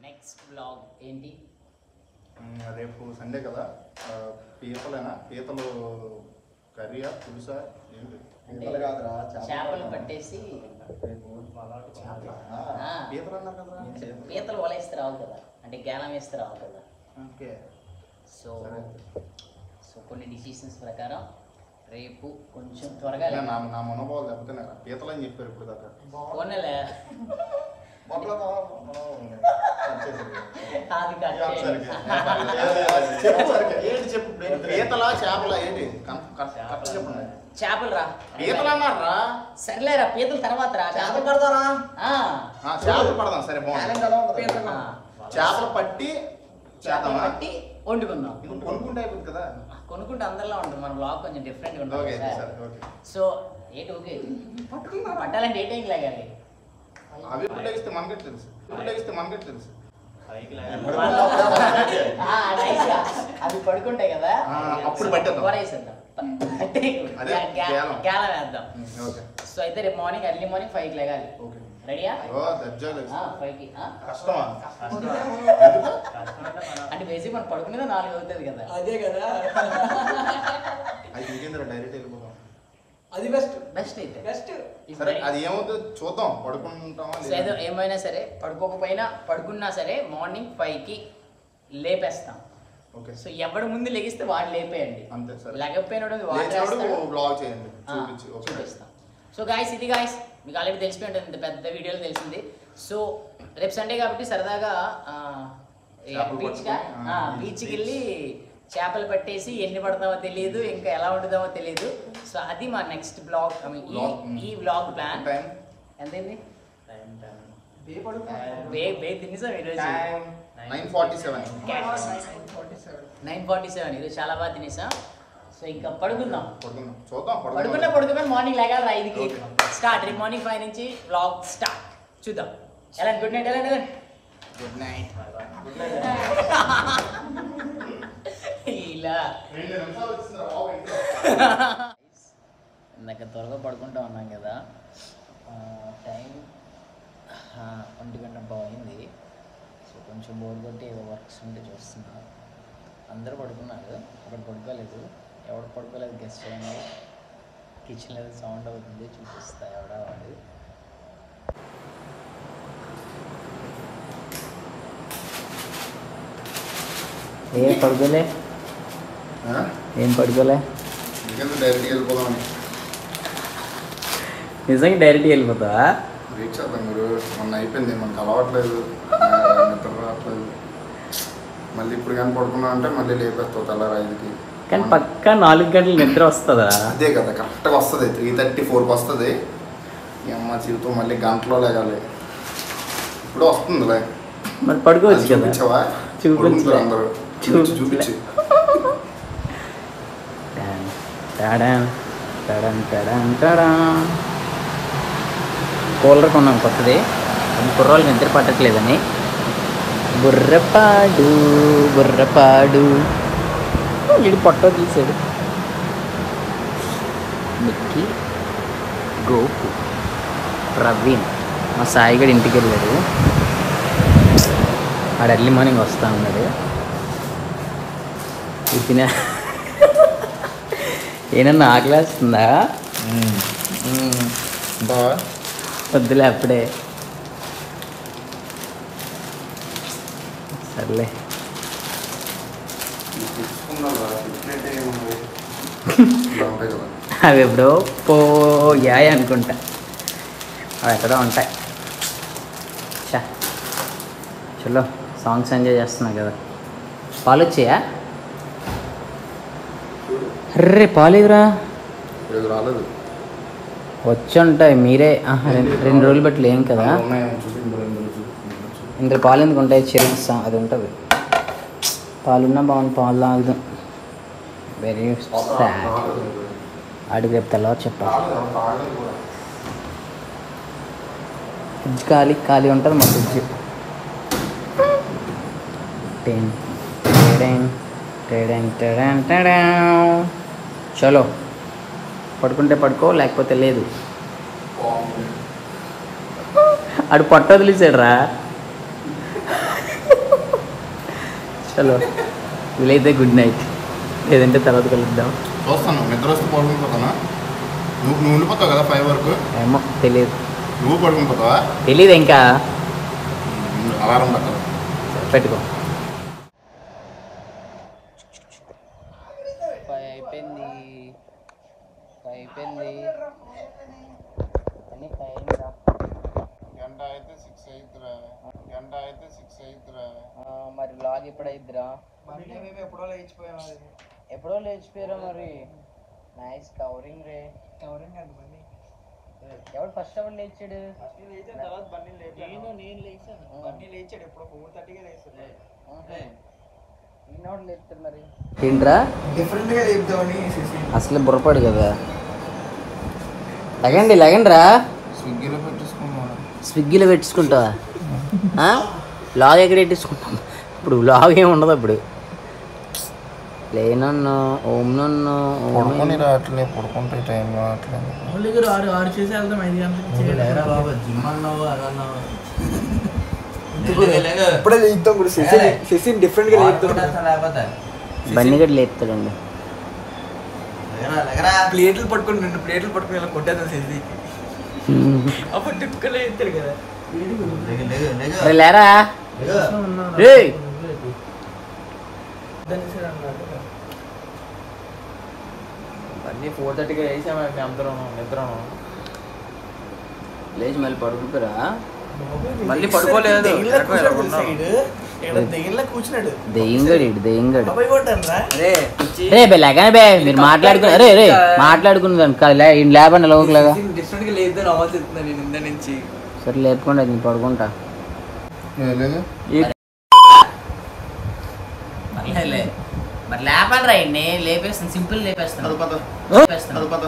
Next blog ఏంటి ఉమ్, రేపు Sunday కదా ఆ, పీతలేనా పీతలు కర్రీయా పులుసా ఏంటి పీతలు కాదురా చేపలు పట్టేసి ఆ, ఆ. పీతలు అన్నారు కదా పీతలు వలేస్తే రావు కదా అంటే గేలం వేస్తే రావు కదా ఓకే సో సరే. సో కొన్ని డిసిషన్స్ ప్రకారం రేపు కొంచెం త్వరగా ఇలా నా నా మనోభావాలు దెబ్బతిన్నారా పీతలు అని చెప్పారు ఇప్పుడు దాకా పోనేలే మొక్కలు అది కట్ ఒకసారికి. చేయండి. చెప్పు ఏంటి చెప్పు ఇప్పుడు పీతలా చేపలా ఏంటి కన్- కరెక్ట్ కరెక్ట్ చెప్పండి చేపలు రా పీతలు అన్నారా సర్లేరా పీతలు తర్వాత రా చేపలు పడతారా ఆ. ఆ, చేపలు పడదాం సరే బాగుంది ఆ. చేపలు పట్టి చేపలు చేద్దామా పట్టి వండుకుందాం ఇది కొనుక్కుంటే అయిపోతుంది కదా కొనుక్కుంటే అందరిలో ఉంటుంది మన బ్లాగ్ కొంచెం డిఫరెంట్ ఓకే ఉంటుంది సరే సార్ ఓకే సో ఏంటి ఓకే పట్టాలంటే ఏ టైంకి లాగాలి అవి ఎప్పుడు లెగిస్తే మనకే తెలుసు ఎప్పుడు లెగిస్తే మనకే తెలుసు ఆ, nice గా. అవి పడుకుంటాయి కదా ఆ, అప్పుడు పట్టేద్దాం. కూర వేసేద్దాం. పట్టే అదే, గ్యా- గ్యా- గేలం. గేలం వేద్దాం ఉమ్, ఓకే సో అయితే రేపు మార్నింగ్ ఎర్లీ మార్నింగ్ ఫైవ్ కి లేగాలి ఓకే రెడీయా ఓ దర్జాలు ఫైవ్ కి ఆ? కష్టమా అంటే బేసిక్ మనం పడుకునేది నాలుగు అవుతుంది కదా అదే కదా అది ఇంకేంద్ర డైరెక్ట్ వెళ్ళిపోదాం అది బెస్ట్ బెస్ట్ అయితే బెస్ట్ సరే అది ఏమవుతుందో చూద్దాం పడుకుంటామా సో ఏదో లేదా? ఏమైనా సరే పడుకోకపోయినా పడుకున్నా సరే మార్నింగ్ ఫైవ్ కి లేపేస్తాం ఓకే సో ఎవడు ముందు లెగిస్తే వాడు లేపేయండి అంతే సరే లేకపోయినాడు వాడు లేచినప్పుడు వేస్తాడు. బ్లాగ్ చేయండి ఆ, చూపించి ఓకే చూపిస్తాం సో గాయస్ ఇది గాయస్ మీకు ఆల్రెడీ తెలిసిపోయి ఉంటుంది ఇంత పెద్ద వీడియోలో తెలిసింది సో రేపు సండే కాబట్టి సరదాగా చేపలు బీచ్గా పట్టుకొని, ఆ, beach, బీచ్కి వెళ్ళి చేపలు పట్టేసి ఎన్ని పడతామో తెలియదు ఇంకా ఎలా వండుతామో తెలియదు సో అది మా next blog I mean Vlog, ఈ బ్లాగ్ ప్లాన్ టైం ఎంతైంది బే పడుకో బే బే తినేసాం ఈరోజు nine forty seven nine forty seven ఈరోజు చాలా బాగా తినేసాం సో ఇంకా పడుకుందాం పడుకుందాం చూద్దాం పడుకున్నా పడుకుందాం పడుకుని మార్నింగ్ లేగాలి ఐదుకి Okay. స్టార్ట్ రేపు మార్నింగ్ ఫైవ్ నుంచి వ్లాగ్ స్టార్ట్ చూద్దాం ఎలా గుడ్ నైట్ ఎలా గుడ్ నైట్ ఇలా రెండు నిమిషాలు వచ్చింది బాబు ఇంట్లో. ఇందాక త్వరగా పడుకుంటా ఉన్నాం కదా టైం ఒంటి గంట పోయింది సో కొంచెం బోర్ కొట్టి ఏదో వర్క్స్ ఉంటే చూస్తున్నా అందరూ పడుకున్నారు ఒకటి పడుకోలేదు ఎవడు పడుకోలేదు గెస్ట్ చేయండి కిచెన్లో సౌండ్ అవుతుంది చూపిస్తా ఎవడా వాడు ఏ పడుకోలే ఆ? ఏం పడుకోలే ఎందుకంటే డైరెక్ట్గా వెళ్ళిపోదామని నిజంగా డైరెక్ట్గా వెళ్ళిపోతావా రీచ్ అవుతాం మీరు మొన్న అయిపోయింది మనకు అలవాట్లేదు ఆ, నిద్ర రావట్లేదు మళ్ళీ ఇప్పుడు కానీ పడుకున్నా అంటే మళ్ళీ లేపేస్తావు తెల్లారి ఐదుకి కానీ పక్కా నాలుగు గంటలు నిద్ర వస్తుందా అదే కదా కరెక్ట్గా వస్తుంది త్రీ థర్టీ ఫోర్కి వస్తుంది ఈ అమ్మ జీవితం మళ్ళీ గంటలో లేగాలి ఇప్పుడు వస్తుందిలే మరి పడుకోవచ్చు అది కదా చూపించవా చూపించలే. పడుకుంటారు అందరూ చూపించు చూపించలే. చూపించు టాన్, టాడాన్, టాడాన్, టాడాన్, టాడాన్. కూలర్ కొన్నాం కొత్తది అది కుర్రోళ్ళకి నిద్ర పట్టట్లేదని బుర్రపాడు బుర్రపాడు ఇది పొట్ట తీసాడు మిక్కి గోపు ప్రవీణ్ మా సాయిగడు ఇంటికి వెళ్ళాడు ఆడ ఎర్లీ మార్నింగ్ వస్తా ఉన్నాడు ఇది తినే ఏనన్నా ఆకలేస్తుందా బావా వద్దులే అప్పుడే సర్లే తీసుకున్నావా? తిట్టినట్టే ఏముంది? ఇలా ఉంటాయి కదా అవి ఎప్పుడో పోయాయి అనుకుంటా అవి ఎక్కడో ఉంటాయి చా చలో సాంగ్స్ ఎంజాయ్ చేస్తున్నా కదా పాలు వచ్చాయా అర్రే పాలు ఇవ్వరా ఇప్పుడు ఇది రాలేదు వచ్చి ఉంటాయి మీరే ఆహా, రెండు రెండు రోజులు బట్టి లేం కదా అందులో ఉన్నాయేమో చూపించు, రెండు రోజులు చూపించు. ఇందులో పాలు ఎందుకు ఉంటాయి చెరిగిస్తాం అది ఉంటుంది పాలున్నా బాగుంది పాలు తాగుదు వెరీ సాడ్ అడిగి రేపు తెల్లవారు చెప్పాలి రాలేదు, రాలేదు కూడా. ఫ్రిడ్జ్ ఖాళీ ఖాళీ ఉంటుంది మా ఫ్రిడ్జ్ టెన్ టెడెన్, టెడెన్, టెడెన్, టెడెన్. చలో పడుకుంటే పడుకో లేకపోతే లేదు బాగుంది. అడు పట్ట వదిలేసాడు రా చలో వీలైతే గుడ్ నైట్ లేదంటే తర్వాత కలుద్దాం చూస్తాను నిద్ర వస్తే పడుకుని పోతానా నువ్వు నువ్వు ఉండిపోతావు కదా ఫైవ్ వరకు ఏమో తెలియదు నువ్వు పడుకుని పోతావా తెలీదు ఇంకా అలారం పెట్టాలి పెట్టుకో అయిపోయింది అయిపోయింది అన్నీ అయిందిరా గంట అయితే సిక్స్ అవుతురా గంట అయితే సిక్స్ అవుతురా మరి లాగ్ ఎప్పుడు అయిద్దిరా మండే మేము ఎప్పుడో లేచిపోయాం అది ఎప్పుడో లేచిపోయారా మరి నైస్ కవరింగ్ రే కవరింగ్ అండి మళ్ళీ ఎవడు ఫస్ట్ ఎవడు లేచాడు ఫస్ట్ లేచిన తర్వాత బండి లేపాను నేను లేచాను బండి లేచాడు ఎప్పుడో ఫోర్ థర్టీగా లేచాడు ఈనాడు లేపుతాడు మరి ఏంట్రా డిఫరెంట్గా లేపుదామని సిసి అసలు బుర్రపాడు కదా లగండి లగండి రా స్విగ్గీలో పెట్టేసుకున్నాను స్విగ్గీలో పెట్టించుకుంటావా ఆ? లాగ్ ఎక్కడ పెట్టించుకుంటాం ఇప్పుడు లాగ్ ఏమి ఉండదు ఇప్పుడు లేనన్ను ఓం నన్ను ఓం పడుకొని రావట్లే పడుకుంటే టైం రావట్లేదు ఓన్లీ గారు ఆరు ఆరు చేసి వెళ్దాం ఐదు గంటలకు బాబా జిమ్ అన్నావు అదన్నావు ఇప్పుడే లేపుతాం కూడా సిసి సిసి డిఫరెంట్గా లేపుతాం బండి గడ్డ లేపుతాడండి ప్లేట్లు పట్టుకొని రెండు ప్లేట్లు పట్టుకొని ఇలా కొట్టేద్దాం సిసి అప్పుడు టిప్పుకలే ఎత్తాడు కదా అరే లేరా రే అన్నీ ఫోర్ థర్టీకి వేసాము అందరం నిద్రం లేచి మళ్ళీ పడుకుంటారా మళ్ళీ పడుకోలేదు. దెయ్యంలా ఎక్కడ కూర్చున్నాడు ఉన్నావు? సైడ్. ఇక్కడ దెయ్యంలా కూర్చున్నాడు దెయ్యంగడు ఇటు దెయ్యంగడు అబ్బాయి కొట్టాను రా అదే పిచ్చి రే బే లేకనే బే మీరు మాట్లాడుకుని రే రే మాట్లాడుకున్నదాన్ని కాదు లే ఈయన లేపండి లోకలాగా డిఫరెంట్ గా లేదని అవాజ్ చెప్తున్నాను నేను ఇందా నుంచి సరే లేపుకోండి నేను పడుకుంటా లేదు మళ్ళీ మరి లేపండి రా ఇన్ని లేపేస్తాను సింపుల్ లేపేస్తాను అది పద లేపేస్తాను అది పద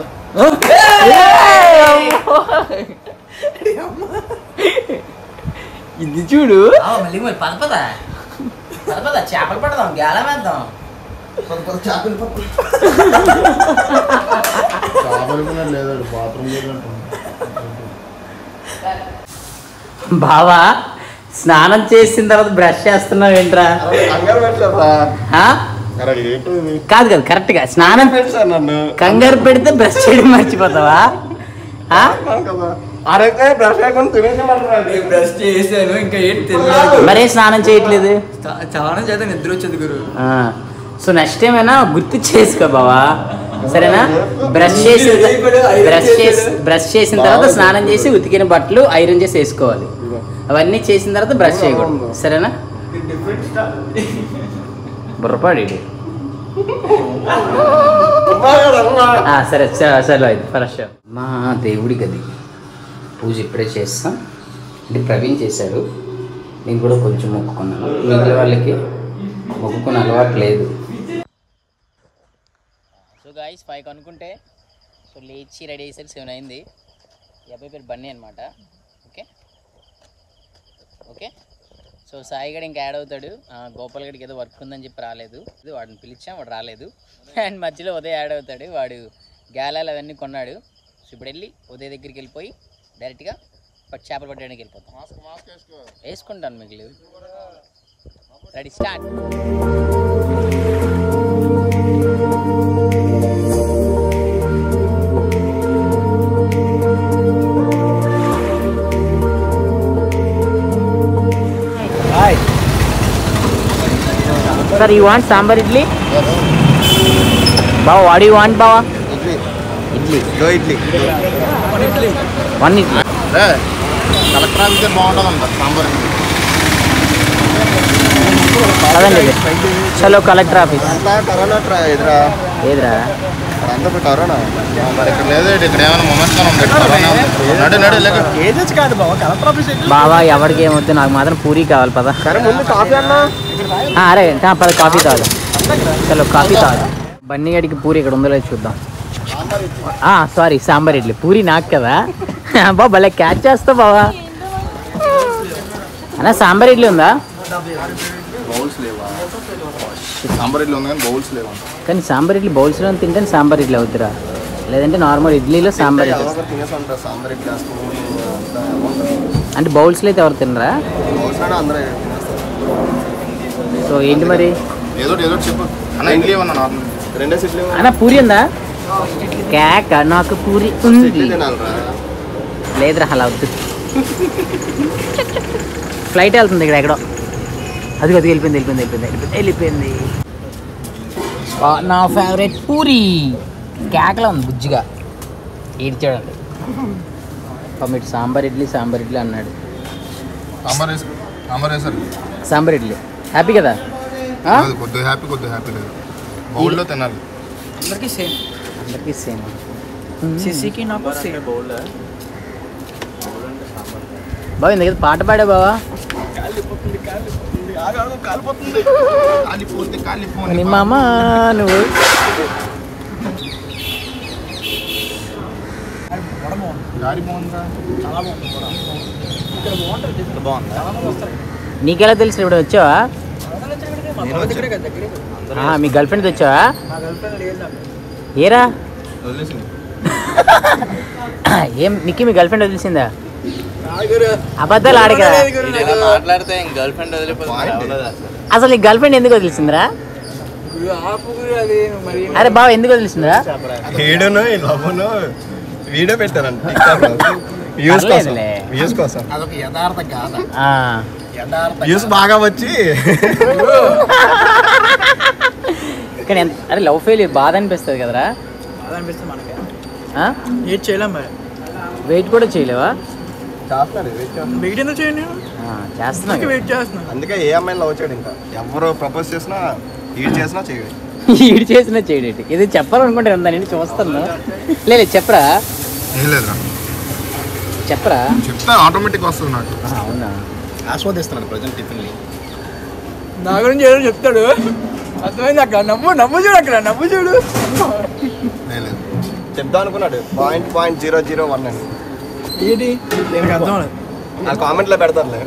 ఇది చూడు మళ్ళీ మరి పద పద పద పద చేపలు పడదాం గేలం వేద్దాం చేపలు లేదు బాత్రూమ్ లేదంటున్నాను బావా స్నానం చేసిన తర్వాత బ్రష్ చేస్తున్నావు ఏంట్రా కంగారు పెట్టలేదా ఆ? అరే ఏంటి ఇది? కాదు కాదు కరెక్ట్ గా స్నానం పెట్టాను నన్ను కంగారు పెడితే బ్రష్ చేయడం మర్చిపోతావా ఆ? అన్నాను కదా అరైతే బ్రష్ లేకుండా తినేసి బ్రష్ చేశాను ఇంకా ఏంటి తెలియదు మరే స్నానం చేయట్లేదు చాలా చేత నిద్ర వచ్చేది గురు ఆ. సో నెక్స్ట్ టైం అయినా గుర్తు చేసుకో బావా సరేనా బ్రష్ చేసిన బ్రష్ చేసి బ్రష్ చేసిన తర్వాత స్నానం చేసి ఉతికిన బట్టలు ఐరన్ చేసి వేసుకోవాలి అవన్నీ చేసిన తర్వాత బ్రష్ చేయకూడదు సరేనా బుర్రపాడు ఈడు. ఆ, సరే స- సరే అయితే ఫస్ట్ మా దేవుడి గది పూజ ఇప్పుడే చేస్తాం అంటే ప్రవీణ్ చేశాడు నేను కూడా కొంచెం మొక్కుకున్నాను మిగిలిన వాళ్ళకి మొక్కుకున్న అలవాటు లేదు సో గాయస్ ఫైవ్ అనుకుంటే సో లేచి రెడీ చేసారు సెవెన్ అయింది ఈ అబ్బాయి పేరు బన్నీ అనమాట ఓకే ఓకే సో సాయి గడు ఇంకా యాడ్ అవుతాడు ఆ, గోపాల్ గడికి ఏదో వర్క్ ఉందని చెప్పి రాలేదు ఇది వాడిని పిలిచాం వాడు రాలేదు అండ్ మధ్యలో ఉదయ్ యాడ్ అవుతాడు వాడు గాలాలు అవన్నీ కొన్నాడు సో ఇప్పుడు వెళ్ళి ఉదయ్ దగ్గరికి వెళ్ళిపోయి డైరెక్ట్గా పట్టు చేపలు పట్టడానికి వెళ్ళిపోతాం మాస్క్ మాస్క్ వేసుకో వేసుకుంటాను మిగిలి ready start sir you want sambar idli బావా వాట్ యూ వాంట్ బావా ఇడ్లీ ఇడ్లీ గో ఇడ్లీ వన్ ఇడ్లీ రే కలెక్టర్ ఆఫీసర్ బాగుంటుందంట సాంబార్ చదండి చలో కలెక్టర్ ఆఫీస్ అంతా కరోనా ట్రా ఎదురా ఏదిరా అంతా ఇప్పుడు కరోనా మరి ఇక్కడ లేదు ఇక్కడ ఏమైనా మొమెంట్గా ఉంది కరోనా ఉంది. నడు నడు లేక ఏజెస్ కాదు బావ కలెక్టర్ ఆఫీస్ బావా ఎవరికి ఏమవుతుంది నాకు మాత్రం పూరి కావాలి పదా సరే ముందు కాఫీ అన్నా ఆ, అరే ఆ, పద కాఫీ తాగు చలో కాఫీ తాగు బన్నీ గడికి పూరి ఇక్కడ ఉందో లేదో చూద్దాం సారీ సాంబార్ ఇడ్లీ పూరి నాకు కదా బా భలే క్యాచ్ చేస్తా బావా అన్నా సాంబార్ ఇడ్లీ ఉందా బౌల్స్ లేవా సాంబార్ ఇడ్లీ ఉంది కానీ బౌల్స్ లేవా కానీ సాంబార్ ఇడ్లీ బౌల్స్లో తింటే సాంబార్ ఇడ్లీ అవుతురా లేదంటే నార్మల్ ఇడ్లీలో సాంబార్ ఇడ్లీ ఎవరో తినేసి ఉంటారు సాంబార్ ఇడ్లీ స్పూన్ అంతా ఏమో ఉంటుంది. అంటే బౌల్స్లో అయితే ఎవరు తినరా బౌల్స్ అంటే అందరూ తినేస్తారు సో ఏంటి మరి ఏదో ఏదో ఒకటి చెప్పు అన్న ఇడ్లీ ఏమన్నా నార్మల్ రెండే సిట్లు అన్న పూరి ఉందా కేక నాకు పూరి ఉంది తినాలరా లేదురా అలా వద్దు ఫ్లైట్ వెళ్తుంది ఇక్కడ ఎక్కడో అది అది వెళ్ళిపోయింది వెళ్ళిపోయింది వెళ్ళిపోయింది వెళ్ళిపోయింది వెళ్ళిపోయింది ఆ, నా ఫేవరెట్ పూరి కేకలా ఉంది బుజ్జిగా ఏడ్చాడు పాపం సాంబార్ ఇడ్లీ సాంబార్ ఇడ్లీ అన్నాడు సాంబార్ వేసి సాంబార్ వేసారు సాంబార్ ఇడ్లీ హ్యాపీ కదా ఆ? కొద్దిగా హ్యాపీ కొద్దిగా హ్యాపీ లేదు బౌల్లో తినాలి అందరికీ సేమ్ అందరికీ సేమ్ సిసికి నాకు సేమ్ బాబు ఇంత పాట పాడా బావా కాలిపోతే కాలిపోని నీ మామ నువ్వు గాలి బాగుందా నీకెలా తెలుసు ఇప్పుడు వచ్చావా దగ్గరే కదా దగ్గరే కదా. ఆ, మీ గర్ల్ ఫ్రెండ్ వచ్చావా నా గర్ల్ ఫ్రెండ్ లేదు నాకు ఏరా వదిలేసింది ఏం నీకు మీ గర్ల్ ఫ్రెండ్ వదిలిసిందా నా గురు. అబద్ధాలు ఆడక లేదు గురు నాకు. మాట్లాడితే గర్ల్ ఫ్రెండ్ వదిలిపోతే Point. అవ్వలేదు అసలు. అసలు నీ గర్ల్ ఫ్రెండ్ ఎందుకు వదిలిసిందిరా గురు, ఆపు గురు అది మరి అరే బావ ఎందుకు వదిలిసిందిరా వీడును ఈ లవ్వును వీడియో పెట్టారంట వ్యూస్ కోసం పర్లేదులే. వ్యూస్ కోసం అదొక యథార్థ గాథ ఆ. వ్యూస్ బాగా వచ్చి కానీ ఎంత అరే లవ్ ఫెయిల్ బాధ అనిపిస్తుంది కదరా బాధ అనిపిస్తుంది మనకి ఆ? ఏది చేయలేం మరి వెయిట్ కూడా చేయలేవా చేస్తారు wait చేస్తారు. వెయిట్ ఎందుకు చేయండి ఆ, చేస్తున్నా అందుకే వెయిట్ చేస్తున్నాను అందుకే ఏ అమ్మాయిని లవ్ చేయడు ఇంకా ఎవరు ప్రపోజ్ చేసినా ఈడ్ చేసినా చేయడు ఈడు చేసిన చేయడేటి ఇది చెప్పాలనుకుంటే ఉందా నేను చూస్తాను లేదు చెప్పరా ఏం లేదురా చెప్పరా చెప్తే ఆటోమేటిక్ వస్తుంది నాకు ఆ, అవునా ఆస్వాదిస్తున్నాను ప్రజెంట్ టిఫిన్ని నా గురించి ఏదో చెప్తాడు అర్థమైంది అక్కడ నవ్వు నవ్వు చూడు అక్కడ నవ్వు చూడు లేదు చెప్దాం అనుకున్నాడు point point zero zero one అని ఏంటి దీనికి అర్థం లేదు ఆ కామెంట్లో పెడతారులే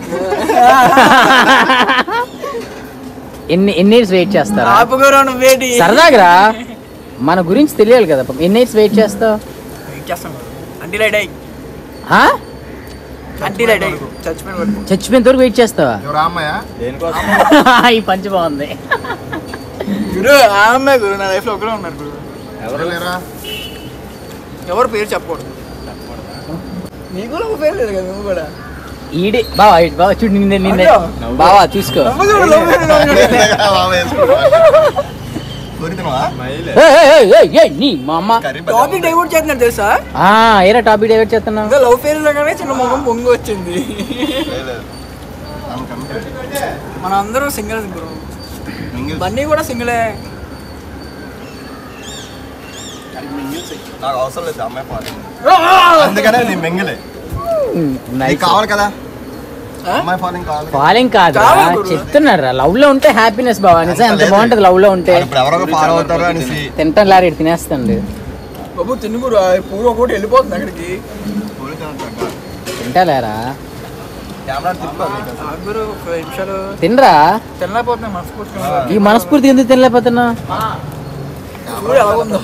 ఎన్ని ఎన్ని ఇయర్స్ వెయిట్ చేస్తారా ఆపుకోరా నువ్వేటి సరదాగా మన గురించి తెలియాలి కదా పాపం. ఎన్ని ఇయర్స్ వెయిట్ చేస్తావు వెయిట్ చేస్తాం అంటీ లైట్ అయ్యి ఆ? అంటీ లైట్ అయ్యి చచ్చిపోయిన వరకు చచ్చిపోయేంత వరకు వెయిట్ చేస్తావా ఎవరు ఆ అమ్మాయా ఈ పంచ బాగుంది గురు ఆ అమ్మాయి గురు నా లైఫ్లో ఒకరే ఉన్నారు గురు ఎవరు లేరా ఎవరు పేరు చెప్పకూడదు నీకు కూడా ఒక పేరు లేదు కదా నువ్వు కూడా ఈడే బావా ఈడు బావా చూడు నిన్నే నిన్నే అవునా? బావా చూసుకో నవ్వు చూడు లవ్ పేరు నవ్వు చూడు. కోరితున్నావా ఏయ్, ఏయ్, ఏయ్, ఏయ్, ఏయ్, నీ మా అమ్మ టాపిక్ డైవర్ట్ చేస్తున్నారు తెలుసా ఆ, ఏరా టాపిక్ డైవర్ట్ చేస్తున్నావు ఇంకా లవ్ ఫెయిల్ కానీ చిన్న మొహం పొంగి వచ్చింది మన అందరూ సింగిల్ గురు బన్నీ కూడా సింగిలే నాకు అవసరం లేదు అమ్మాయి పాలి అందుకనే నీ మెంగిలే నీకు కావాలి కదా ఆ? అమ్మాయి ఫాలోయింగ్ కావాలి కదా. ఫాలోయింగ్ కాదు చాలా గురు. చెప్తున్నాడు రా లవ్ లో ఉంటే హ్యాపీనెస్ బావా నిజం ఎంత లేదు. బాగుంటది లవ్ లో ఉంటే ఇప్పుడు ఎవరో ఫాలో అవుతారు అనేసి తింటాను లారీ తినేస్తాండు బాబు తిన్నుగురు పూర్వ ఒకటి వెళ్ళిపోతుంది అక్కడికి తింటాలేరా కెమెరా తిప్పాలి ఆగురు ఒక నిమిషాలు తినరా తినలేకపోతున్నాయి మనస్ఫూర్తిగా ఈ మనస్ఫూర్తి ఎందుకు తినలేకపోతున్నా చూడు ఎలా ఉందో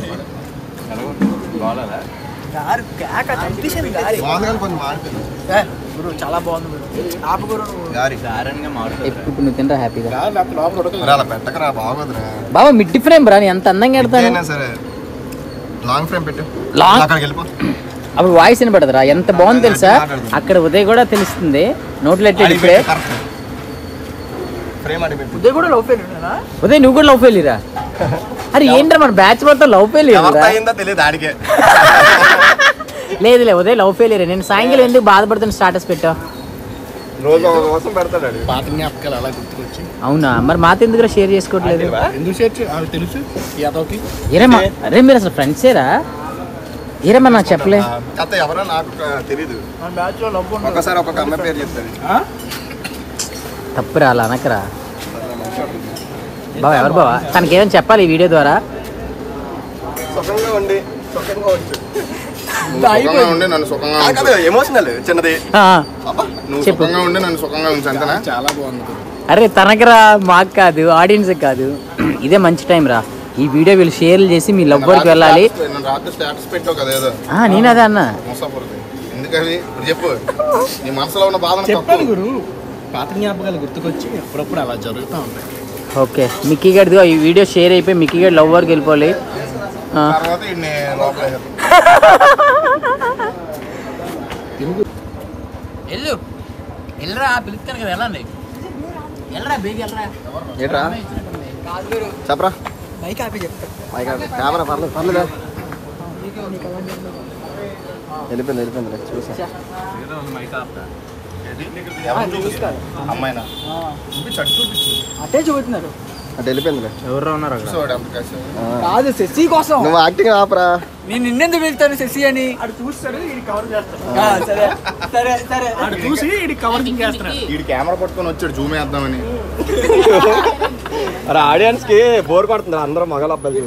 గారు కేక చంపేసింది గారి బాగుంది కానీ కొంచెం మాడిపోయింది ఏ, గురు చాలా బాగుంది గురు ఆపు గురు నువ్వు గారి ఇప్పుడు నువ్వు తినరా హ్యాపీగా మరి అలా పెట్టకరా బాగోదురా బాబా మిడ్ ఫ్రేమ్ రా నేను ఎంత అందంగా ఎడతాను ఏదైనా సరే లాంగ్ ఫ్రేమ్ పెట్టు Long- అక్కడికి వెళ్ళిపో అప్పుడు వాయిస్ వినపడదురా ఎంత బాగుంది తెలుసా అక్కడ ఉదయ్ కూడా తెలుస్తుంది నోట్లు ఎట్టాడు ఇప్పుడే ఫ్రేమ్ అడి పెట్టు ఉదయ్ కూడా లవ్ ఫెయిల్ ఉండేనా ఉదయ్ నువ్వు కూడా లవ్ ఫెయిలీరా అరే ఏంట్రా మన బ్యాచ్ మొత్తం లవ్ ఫెయిల్ ఎవరితో అయిందో తెలియదు ఆడికే లేదు లే ఉదయ్ లవ్ ఫెయిల్ నేను సాయంకాలం ఎందుకు బాధపడుతున్న స్టాటస్ పెట్టావు రోజు ఒక కోసం పెడతాడు ఆడు పాత జ్ఞాపకాలు అలా గుర్తుకొచ్చి అవునా మరి మాతో ఎందుకు షేర్ చేసుకోవట్లేదు ఎందుకు చేర్చి అది తెలుసు యాదవ్కి ఏరే మా అరే మీరు అసలు ఫ్రెండ్సేరా ఏరే మరి నాకు చెప్పలే కథ ఎవరో నాకు తెలియదు మన బ్యాచ్ లో లవ్ ఉండదు ఒక్కసారి ఒక్కొక్క అమ్మాయి పేరు చెప్తాడు తప్పురా అలా అనకరా బావా ఎవరు బావా తనకి ఏమైనా చెప్పాలి ఈ వీడియో ద్వారా సుఖంగా ఉండి సుఖంగా వచ్చు సుఖంగా ఉండి నన్ను సుఖంగా ఆ ఉంచు. కదా ఎమోషనల్ చిన్నది ఆ, అబ్బా నువ్వు చెప్పు. సుఖంగా ఉండి నన్ను సుఖంగా ఉంచు అంతేనా చాలా బాగుంది అరే తనకరా మాకు కాదు ఆడియన్స్ కాదు ఇదే మంచి టైం రా ఈ వీడియో వీళ్ళు షేర్లు చేసి మీ లవ్ వరకు వెళ్ళాలి నన్ను రాత్రి స్టేటస్ పెట్టావు కదా ఏదో ఆ, నేను అదే అన్నా మోసపోతుంది ఎందుకని ఇప్పుడు చెప్పు నీ మనసులో ఉన్న బాధను చెప్పాను గురు పాత జ్ఞాపకాలు గుర్తుకొచ్చి అప్పుడప్పుడు అలా జరుగుతూ ఉంటాయి ఓకే మిక్కీ గడిదిగో ఈ వీడియో షేర్ అయిపోయి మిక్కీ గడి లవ్ వరకు వెళ్ళిపోవాలి ఆ, తర్వాత ఇన్ని లోపల వెళ్ళు వెళ్ళరా పిలుస్తాను కదా వెళ్ళండి వెళ్ళరా బేగి వెళ్ళరా ఏంట్రా చెప్పరా మైక్ ఆపి చెప్తాను మైక్ కెమెరా పర్లేదు పర్లేదు వెళ్ళిపోయింది వెళ్ళిపోయింది చూసా అమ్మాయినా చూపించాడు చూపించు అటే చూపుతున్నారు అంటే వెళ్ళిపోయిందిలే ఎవరు ఉన్నారు అక్కడ చూడు ఎంత కసి ఆ. కాదు శశి కోసం నువ్వు యాక్టింగ్ ఆపరా నేను నిన్నెందుకు వెళ్తాను శశి అని అటు చూస్తాడు ఇది కవర్ చేస్తాడు ఆ, సరే సరే సరే అటు చూసి ఇది కవర్ చేస్తాడు వీడి కెమెరా పట్టుకొని వచ్చాడు జూమ్ వేద్దామని అరే ఆడియన్స్ కి బోర్ కొడుతుంది అందరూ మగల అబ్బాయిలు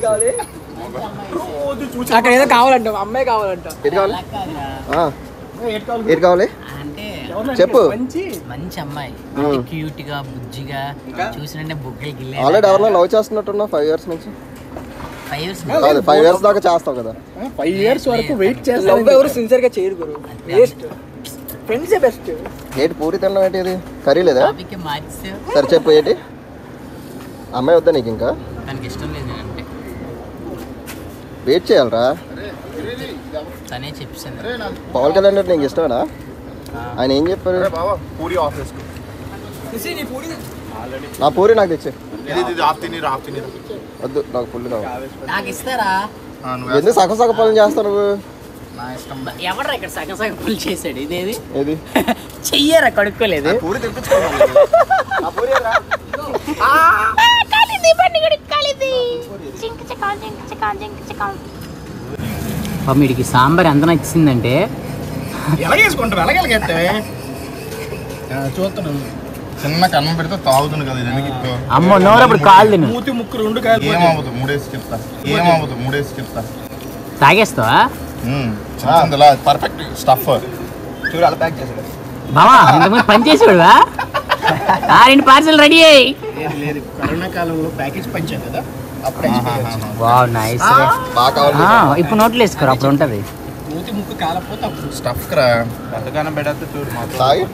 చూసి అక్కడ ఏదో కావాలంట అమ్మాయి కావాలంట ఎటు కావాలి ఆ. ఎటు కావాలి అంటే చెప్పు మంచి అమ్మాయి ఉమ్. క్యూట్ గా బుజ్జిగా చూసినంటే బుగ్గలు గిల్లే ఆల్రెడీ ఎవరినో లవ్ చేస్తున్నట్టున్నావు ఫైవ్ ఇయర్స్ నుంచి ఫైవ్ ఇయర్స్ కాదు ఫైవ్ ఇయర్స్ దాకా చేస్తావు కదా ఫైవ్ ఇయర్స్ వరకు వెయిట్ లవ్ ఎవరు సిన్సియర్ గా చేయరు గురు వేస్ట్ ఫ్రెండ్సే బెస్ట్ ఏంటి పూరి తినడం ఏంటి ఇది కర్రీ లేదా టాపిక్ మార్చితే సరే చెప్పు ఏంటి అమ్మాయి వద్దా నీకు ఇంకా తనకి ఇష్టం లేదు నేనంటే వెయిట్ చేయాలరా తనే చెప్పేసింది పవన్ కళ్యాణ్ అంటే నీకు ఇష్టమేనా ఆయన ఏం చెప్పారు బాబా పూరి ఆఫీస్ శశి నీ పూరి నా పూరి నాకు తెచ్చే ఇది ఇది ఆఫ్ తిని ఆఫ్ తిని వద్దు నాకు ఫుల్ కావాలి నాకు ఇస్తారా నువ్వు ఎందుకు సగం సగం పనులు చేస్తావు నువ్వు నా ఇష్టం ఎవడ్రా ఇక్కడ సగం సగం పుల్ చేశాడు ఇదేది ఏది చెయ్యరా కడుక్కోలేదు పూరి తెప్పించుకోవాలి వీడికి సాంబార్ ఎంత నచ్చిందంటే ఎలాగేసుకుంటావు ఎలాగెలాగెత్తే చూస్తున్నాను చిన్న కన్నం పెడితే తాగుతుంది కదా ఇది ఎందుకు ఇప్పుడు అమ్మో నోరప్పుడు కాలు తిను మూతి ముక్కు రెండు కాయలు ఏమవ్వదు మూడేసి చెప్తా ఏమవ్వదు మూడేసి చెప్తా తాగేస్తావా చిన్నదిలా పర్ఫెక్ట్ స్టఫ్ చూడు అలా ప్యాక్ చేసాడు బావా ఇంతకుముందు పని చేసేవాడువా ఆ రెండు పార్సల్ రెడీ అయ్యి లేదు లేదు కరోనా కాలంలో ప్యాకేజ్ పంచాం కదా అప్పుడు వావ్ నైస్ బాగా కావాలి ఇప్పుడు నోట్లు వేసుకోరు అప్పుడు ఉంటది మూతి ముక్కు కాలపోతే అప్పుడు స్టఫ్ రా ఎంతగానో పెడితే చూడు మాకు తాగి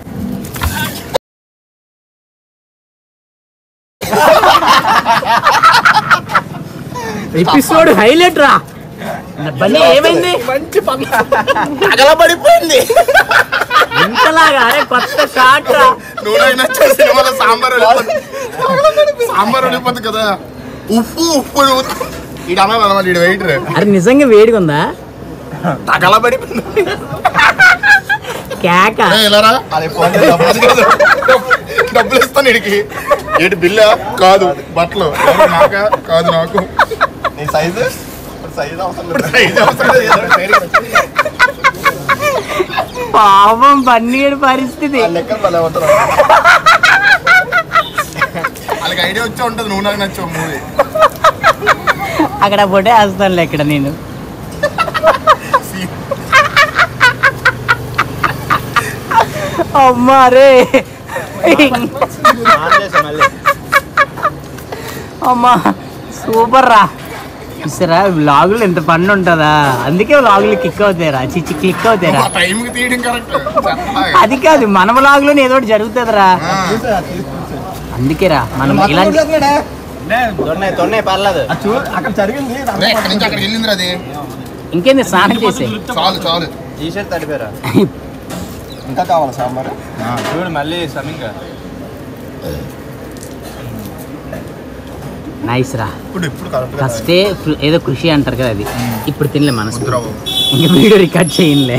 ఎపిసోడ్ హైలైట్ రా బన్నీ ఏమైంది మంచి పనులు తగలబడిపోయింది ఇంతలాగా అరే కొత్త షాట్ రా నూనె నచ్చే సినిమాలో సాంబార్ వెళ్ళిపోతుంది సాంబార్ వెళ్ళిపోతుంది కదా ఉప్పు ఉప్పు ఈడ అనాలి అనమాట ఈడ వెయిటర్ అరే నిజంగా వేడిగా ఉందా తగలబడిపోయింది కేక ఏ, ఇలారా అదే ఫోన్ చేసి డబ్బులు ఇస్తాను. డబ్బులు ఇస్తాను ఇడికి ఏంటి బిల్లా కాదు బట్టలు ఎవరు నాకా కాదు నాకు నీ సైజు సైజు అవసరం లేదు సైజ్ అవసరం లేదు, ఏదో ఒకటి వేరే పాపం పన్నీడు పరిస్థితి ఆ లెక్కలు భలే అవుతారు వాళ్ళకి ఐడియా వచ్చే ఉంటుంది నువ్వు నాకు నచ్చావు మూవీ అక్కడ పొటే వేస్తానులే ఇక్కడ నేను అమ్మా రే అమ్మా సూపర్ రా చూసారా వ్లాగులు ఎంత పన్ను ఉంటుందా అందుకే వ్లాగులు కిక్ అవుతాయిరా చిచ్చి క్లిక్ అవుతాయిరా ఆ టైంకి తీయడం కరెక్ట్ అది కాదు మన వ్లాగులో ఏదో ఒకటి జరుగుతుందిరా అందుకేరా మనం ఇలాంటి తొన్నే తొన్నే పర్లేదు చూడు అక్కడ జరిగింది ఎక్కడి నుంచి అక్కడికి వెళ్ళింది అది ఇంకేంది స్నానం చేసే చాలు చాలు టీ షర్ట్ తడిపారా ఇంకా కావాలి సాంబార్ చూడు మళ్ళీ సమీంగా నైస్ రా ఇప్పుడు ఇప్పుడు కరెక్ట్ ఫస్టే కృ- ఏదో కృషి అంటారు కదా అది ఇప్పుడు తినలే మనసు వద్దురావు ఇంకా వీడియో రికార్డ్ చేయండిలే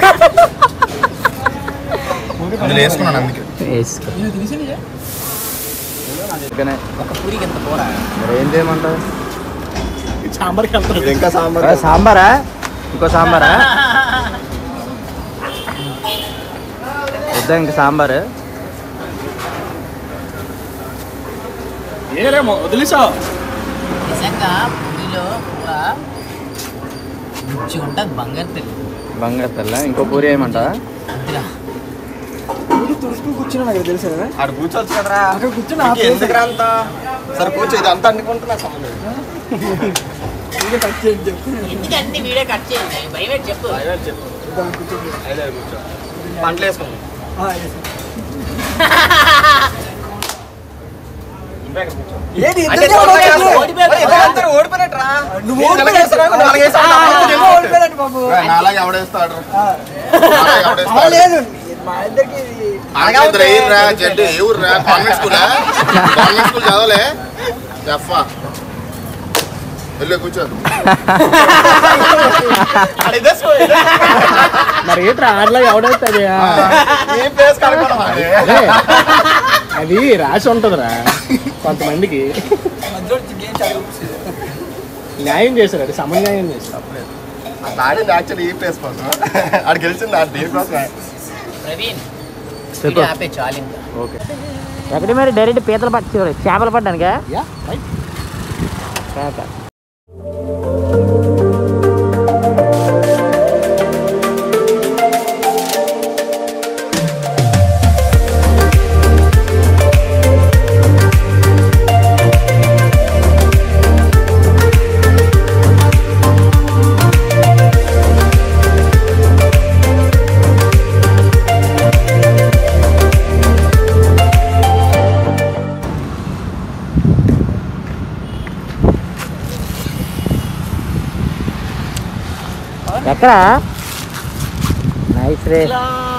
అందులో వేసుకున్నాను అందుకే వేసుకో మరి ఏం చేయమంటావు సాంబార్కి వెళ్తారు ఇంకా సాంబార్ సాంబారా ఇంకో సాంబారా వద్దా ఇంకా సాంబార్ ఏరేమో వదిలేసా నిజంగా పూరిలో కూర రుచి ఉంటుంది బంగారు తెలు బంగారు తెల్ల ఇంకో పూరి ఏమంటావా వద్దురా పూరి తుడుచుకు కూర్చున్నా నాకు తెలుసు కదా ఆడ కూర్చోవచ్చు కదరా అక్కడ కూర్చుని ఆ ఎందుకు అంత సరే కూర్చో ఇది అంతా అనుకుంటున్నా ప్లేస్ కట్ చేయండి చెప్పు ఎందుకంటే వీడియో కట్ చేయండి భయపెట్టి చెప్పు చెప్పు దాని కూర్చోండి పంటలు వేసుకుందాం ఆ, yes. ఏంటి అంటే ఇద్దరు త్వరగా ఓడిపోయారు? చేస్తావు. ఓడిపోయారు. మరి ఇద్దరు అందరూ ఓడిపోయినట్రా? నువ్వు నేను నలగేస్తాను, ఓడిపోయావు. నలగేస్తాను, ఆ, నాకు నువ్వు తెలుసు. ఓడిపోయాడు బాబు ఏ, నాలాగే ఎవడేస్తాడు ఆ. నాలాగే అలా ఎవడేస్తాడు లేదు మా ఇద్దరికి ఇది- ఆగేద్దరు ఎయిర్రా జడ్డు ఏ ఊర్రా కాన్వెంట్ స్కూలా కాన్వెంట్ స్కూల్ చదవలే చెప్పా వెళ్ళి కూర్చో ఆడ ఇదే సో- ఇదే. మరి ఏంట్రా ఆటలో ఎవడవుతుంది ఈ ప్లేస్ కనుక్కున్నాం అది. అది రాసి ఉంటుందిరా కొంతమందికి మధ్యలో గేమ్ చదువు న్యాయం చేశారు అది సమన్యాయం చేశారు అట్లా ఆడింది యాక్చువల్లీ ఈ ప్లేస్ కోసం ఆడ గెలిచింది ఆ దీనికోసమే ప్రవీణ్ చెప్పు. ఇది ఆపే చాలు ఇంకా ఓకే ఎక్కడ మరి డైరెక్ట్ పీతలు పట్టి చేపలు పడ్డానికా యా రైట్ ఎక్కడ నైస్ రే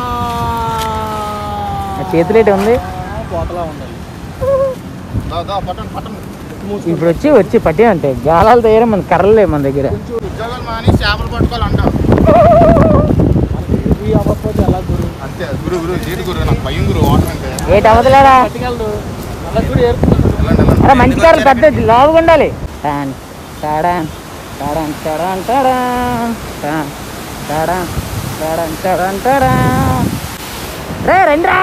చేతులు ఏంటి ఉంది కోతలా ఉండాలి దా, దా, పట్టండి పట్టండి ఇప్పుడు వచ్చి వచ్చి పట్టి అంటే గాలాలు తయారు మన కర్రలు లేవు మన దగ్గర ఉద్యోగాలు మాని చేపలు పట్టుకోవాలంటాం ఇవి అవ్వకపోతే ఎలా గురు అంతే గురు గురు జీడి గురు నాకు భయం గురు వాటర్ అంటే ఏటి అవ్వదులేరా పట్టుకెళ్ళదు మళ్ళీ చూడు ఏరుతున్నాడు వెళ్ళండి, వెళ్ళండి. అరే మంచి కర్రలు పెద్ద లావుగా ఉండాలి టాన్, టాడాన్, టాడాన్, టాడాన్, టాడాన్, టాన్, టాడాన్, టాడాన్, టాడాన్, టాడాన్. రే రండిరా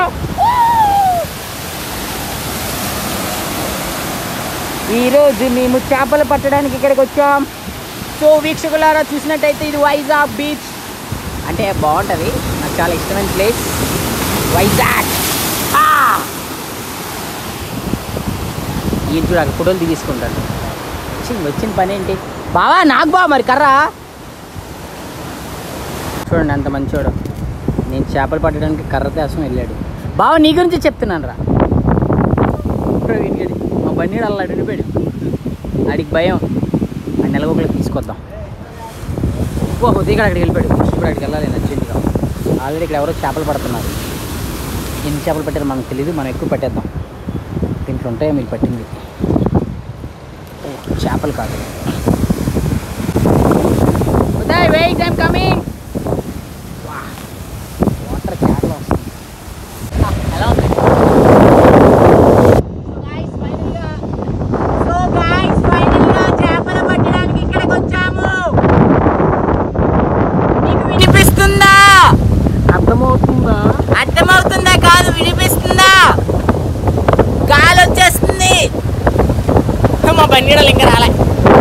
ఈరోజు మేము చేపలు పట్టడానికి ఇక్కడికి వచ్చాం సో వీక్షకులారా చూసినట్టయితే ఇది వైజాగ్ బీచ్ అంటే బాగుంటుంది నాకు చాలా ఇష్టమైన ప్లేస్ వైజాగ్ ఆ! ఈయన చూడు అక్కడ ఫోటోలు తీసుకుంటాడు వచ్చింది వచ్చిన పని ఏంటి బావా నాకు బావ మరి కర్ర చూడండి అంత మంచోడు నేను చేపలు పట్టడానికి కర్ర కోసం వెళ్ళాడు బావ నీ గురించి చెప్తున్నాను రా వినిగడి మా బండి అలా అడిగిపోయాడు ఆడికి భయం ఆ నెలగొకలకు తీసుకొద్దాం ఓహో దిగడ అక్కడికి వెళ్ళిపోయాడు ఇప్పుడు అక్కడికి వెళ్ళాలి నచ్చిందిగా ఆల్రెడీ ఇక్కడ ఎవరో చేపలు పడుతున్నారు ఎన్ని చేపలు పట్టారో మనకు తెలియదు మనం ఎక్కువ పట్టేద్దాం దీంట్లో ఉంటాయో మీరు పట్టింది ఓ, చేపలు కాదు Uday wait I'm coming water చేపలు వస్తుంది ఆ, ఎలా ఉంది సో గైస్ ఫైనల్ గా చేపలు పట్టడానికి ఇక్కడికి వచ్చాము మీకు వినిపిస్తుందా అర్థమవుతుందా అర్థమవుతుందా కాదు వినిపిస్తుందా గాలి వచ్చేస్తుంది మా బండిడలు ఇంకా రాలే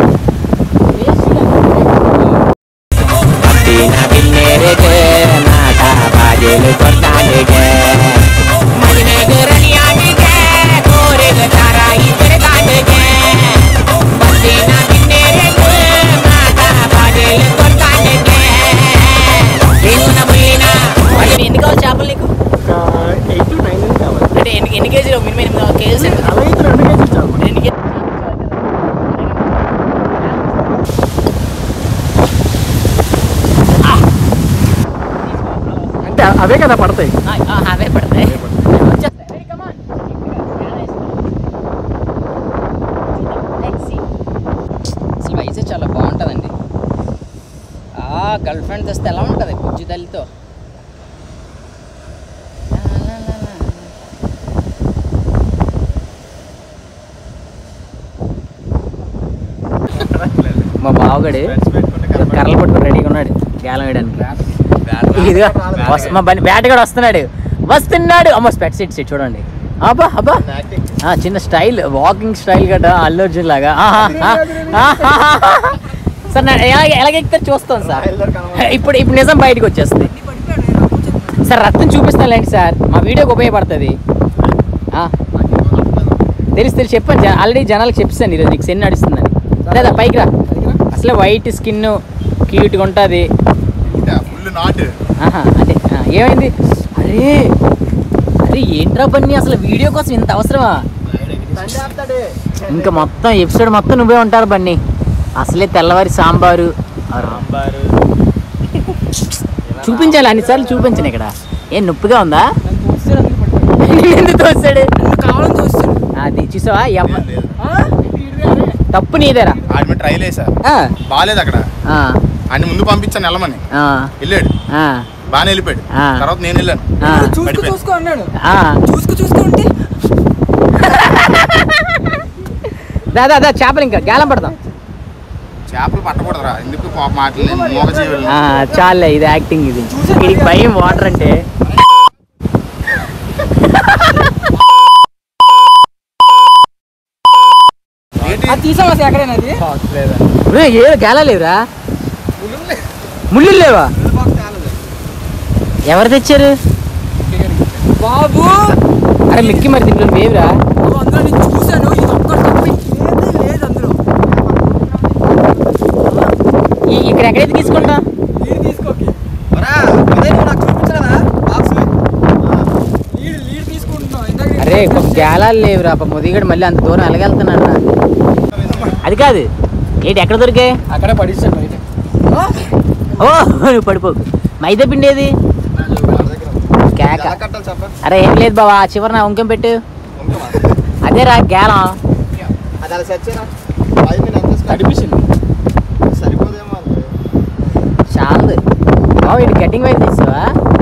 ఎన్ని కావాలి చేపలు నీకు ఎయిట్ టు నైన్ కావాలి అంటే ఎన్ని ఎన్ని కేజీలు మినిమం ఎనిమిది కేజీలు అలా అయితే రెండు కేజీ చాలు ఎన్ని కేజీ అంటే అవే కదా పడతాయి అవే పడతాయి అసలు వైజాగ్ చాలా బాగుంటుందండి ఆ గర్ల్ ఫ్రెండ్ తెస్తే ఎలా ఉంటుంది బుజ్జి తల్లితో లా, లా, లా, లా. మా బావగడి కర్రలు పట్టుకుని రెడీగా ఉన్నాడు గేలం వేయడానికి ఇదిగో వస్- మా బండి బ్యాట్ కూడా వస్తున్నాడు వస్తున్నాడు అమ్మ స్పెట్ సెట్ సెట్ చూడండి అబ్బా అబ్బా ఆ, చిన్న స్టైల్ వాకింగ్ స్టైల్ గట్రా అల్లు అర్జున్ లాగా ఆహా, ఆ, ఆహా. సార్ నా- ఎలా ఎలాగ ఎక్కుతారు చూస్తాం సార్ ఇప్పుడు ఇప్పుడు నిజం బయటకు వచ్చేస్తుంది సార్ రక్తం చూపిస్తానులేండి సార్ మా వీడియోకి ఉపయోగపడుతుంది ఆ, తెలుసు తెలుసు చెప్పాను జ- ఆల్రెడీ జనాలకు చెప్పాను ఈరోజు నీకు సెన్ నడుస్తుందని లేదా పైకి రా అసలే వైట్ స్కిన్ క్యూట్గా ఉంటుంది ఫుల్ నాటు ఆహా అదే ఆ, ఏమైంది అరే అరే అరే ఏంట్రా బన్నీ అసలు వీడియో కోసం ఇంత అవసరమా ఇంకా మొత్తం ఎపిసోడ్ మొత్తం నువ్వే ఉంటారు బన్నీ అసలే తెల్లవారి సాంబారు సాంబారు చూపించాలి అన్నిసార్లు చూపించను ఇక్కడ ఏం నొప్పిగా ఉందా నన్ను తోస్తాడు అందుకు పట్టుకోండి. ఎందుకు తోస్తాడు నన్ను కావాలని తోస్తాడు అది చూసావా ఎవ- ఆ? తప్పు నీదేరా ఆడి మీద ట్రైల్ వేసా ఆ, బాగాలేదు అక్కడ ఆ, ఆయన ముందు పంపించాను వెళ్ళమని ఆ, వెళ్ళాడు ఆ, బాగానే వెళ్ళిపోయాడు ఆ. తర్వాత నేను వెళ్ళాను ఆ, చూసుకో పడిపోయాను. చూసుకో అన్నాడు ఆ. చూసుకో చూసుకో అంటే దా దా దా చేపలు ఇంకా గాలం పడదాం చేపలు పట్టకూడదురా ఎందుకు పాప మాటలు మోగ జీవులు ఆ, చాలే ఇది యాక్టింగ్ ఇది ఇది భయం వాటర్ అంటే అది తీసావా ఎక్కడైనా అది ఒరేయ్, ఏ గాలా లేవురా ముళ్ళు లేవా ఎవరు తెచ్చారు బాబు అరే మిక్కి మరి దీంట్లో వేవురా బాబు, అందులో నేను చూశాను ఇది ఒక్కటి తప్ప ఇంకేదీ లేదు అందులో ఈ- ఇక్కడ ఎక్కడైతే తీసుకుంటా లీడ్ తీసుకోకి నాకు చూపించలేదా బాక్స్ లీడ్ లీడ్ తీసుకుంటున్నావు ఇందాక నేను అరే చూశాను. గేలాలు లేవురా పాప ముదిగడు మళ్ళీ అంత దూరం ఎలాగెళ్తున్నాడు రా అది కాదు ఏంటి ఎక్కడ దొరికాయి అక్కడే పడిస్తాను బయట ఆ? ఓ నువ్వు పడిపోకు మైదా పిండి ఏది కేక కట్టాలి చెప్పండి అరే ఏం లేదు బావా ఆ చివరి నా ఉంకెం పెట్టు అదేరా గేలం అది అలా సెట్ చేయరా ఐదు నేను ఎంత నడిపిస్తుంది సరిపోదేమో అంతే చాలదు బావ ఇది కటింగ్ వైపు తీసావా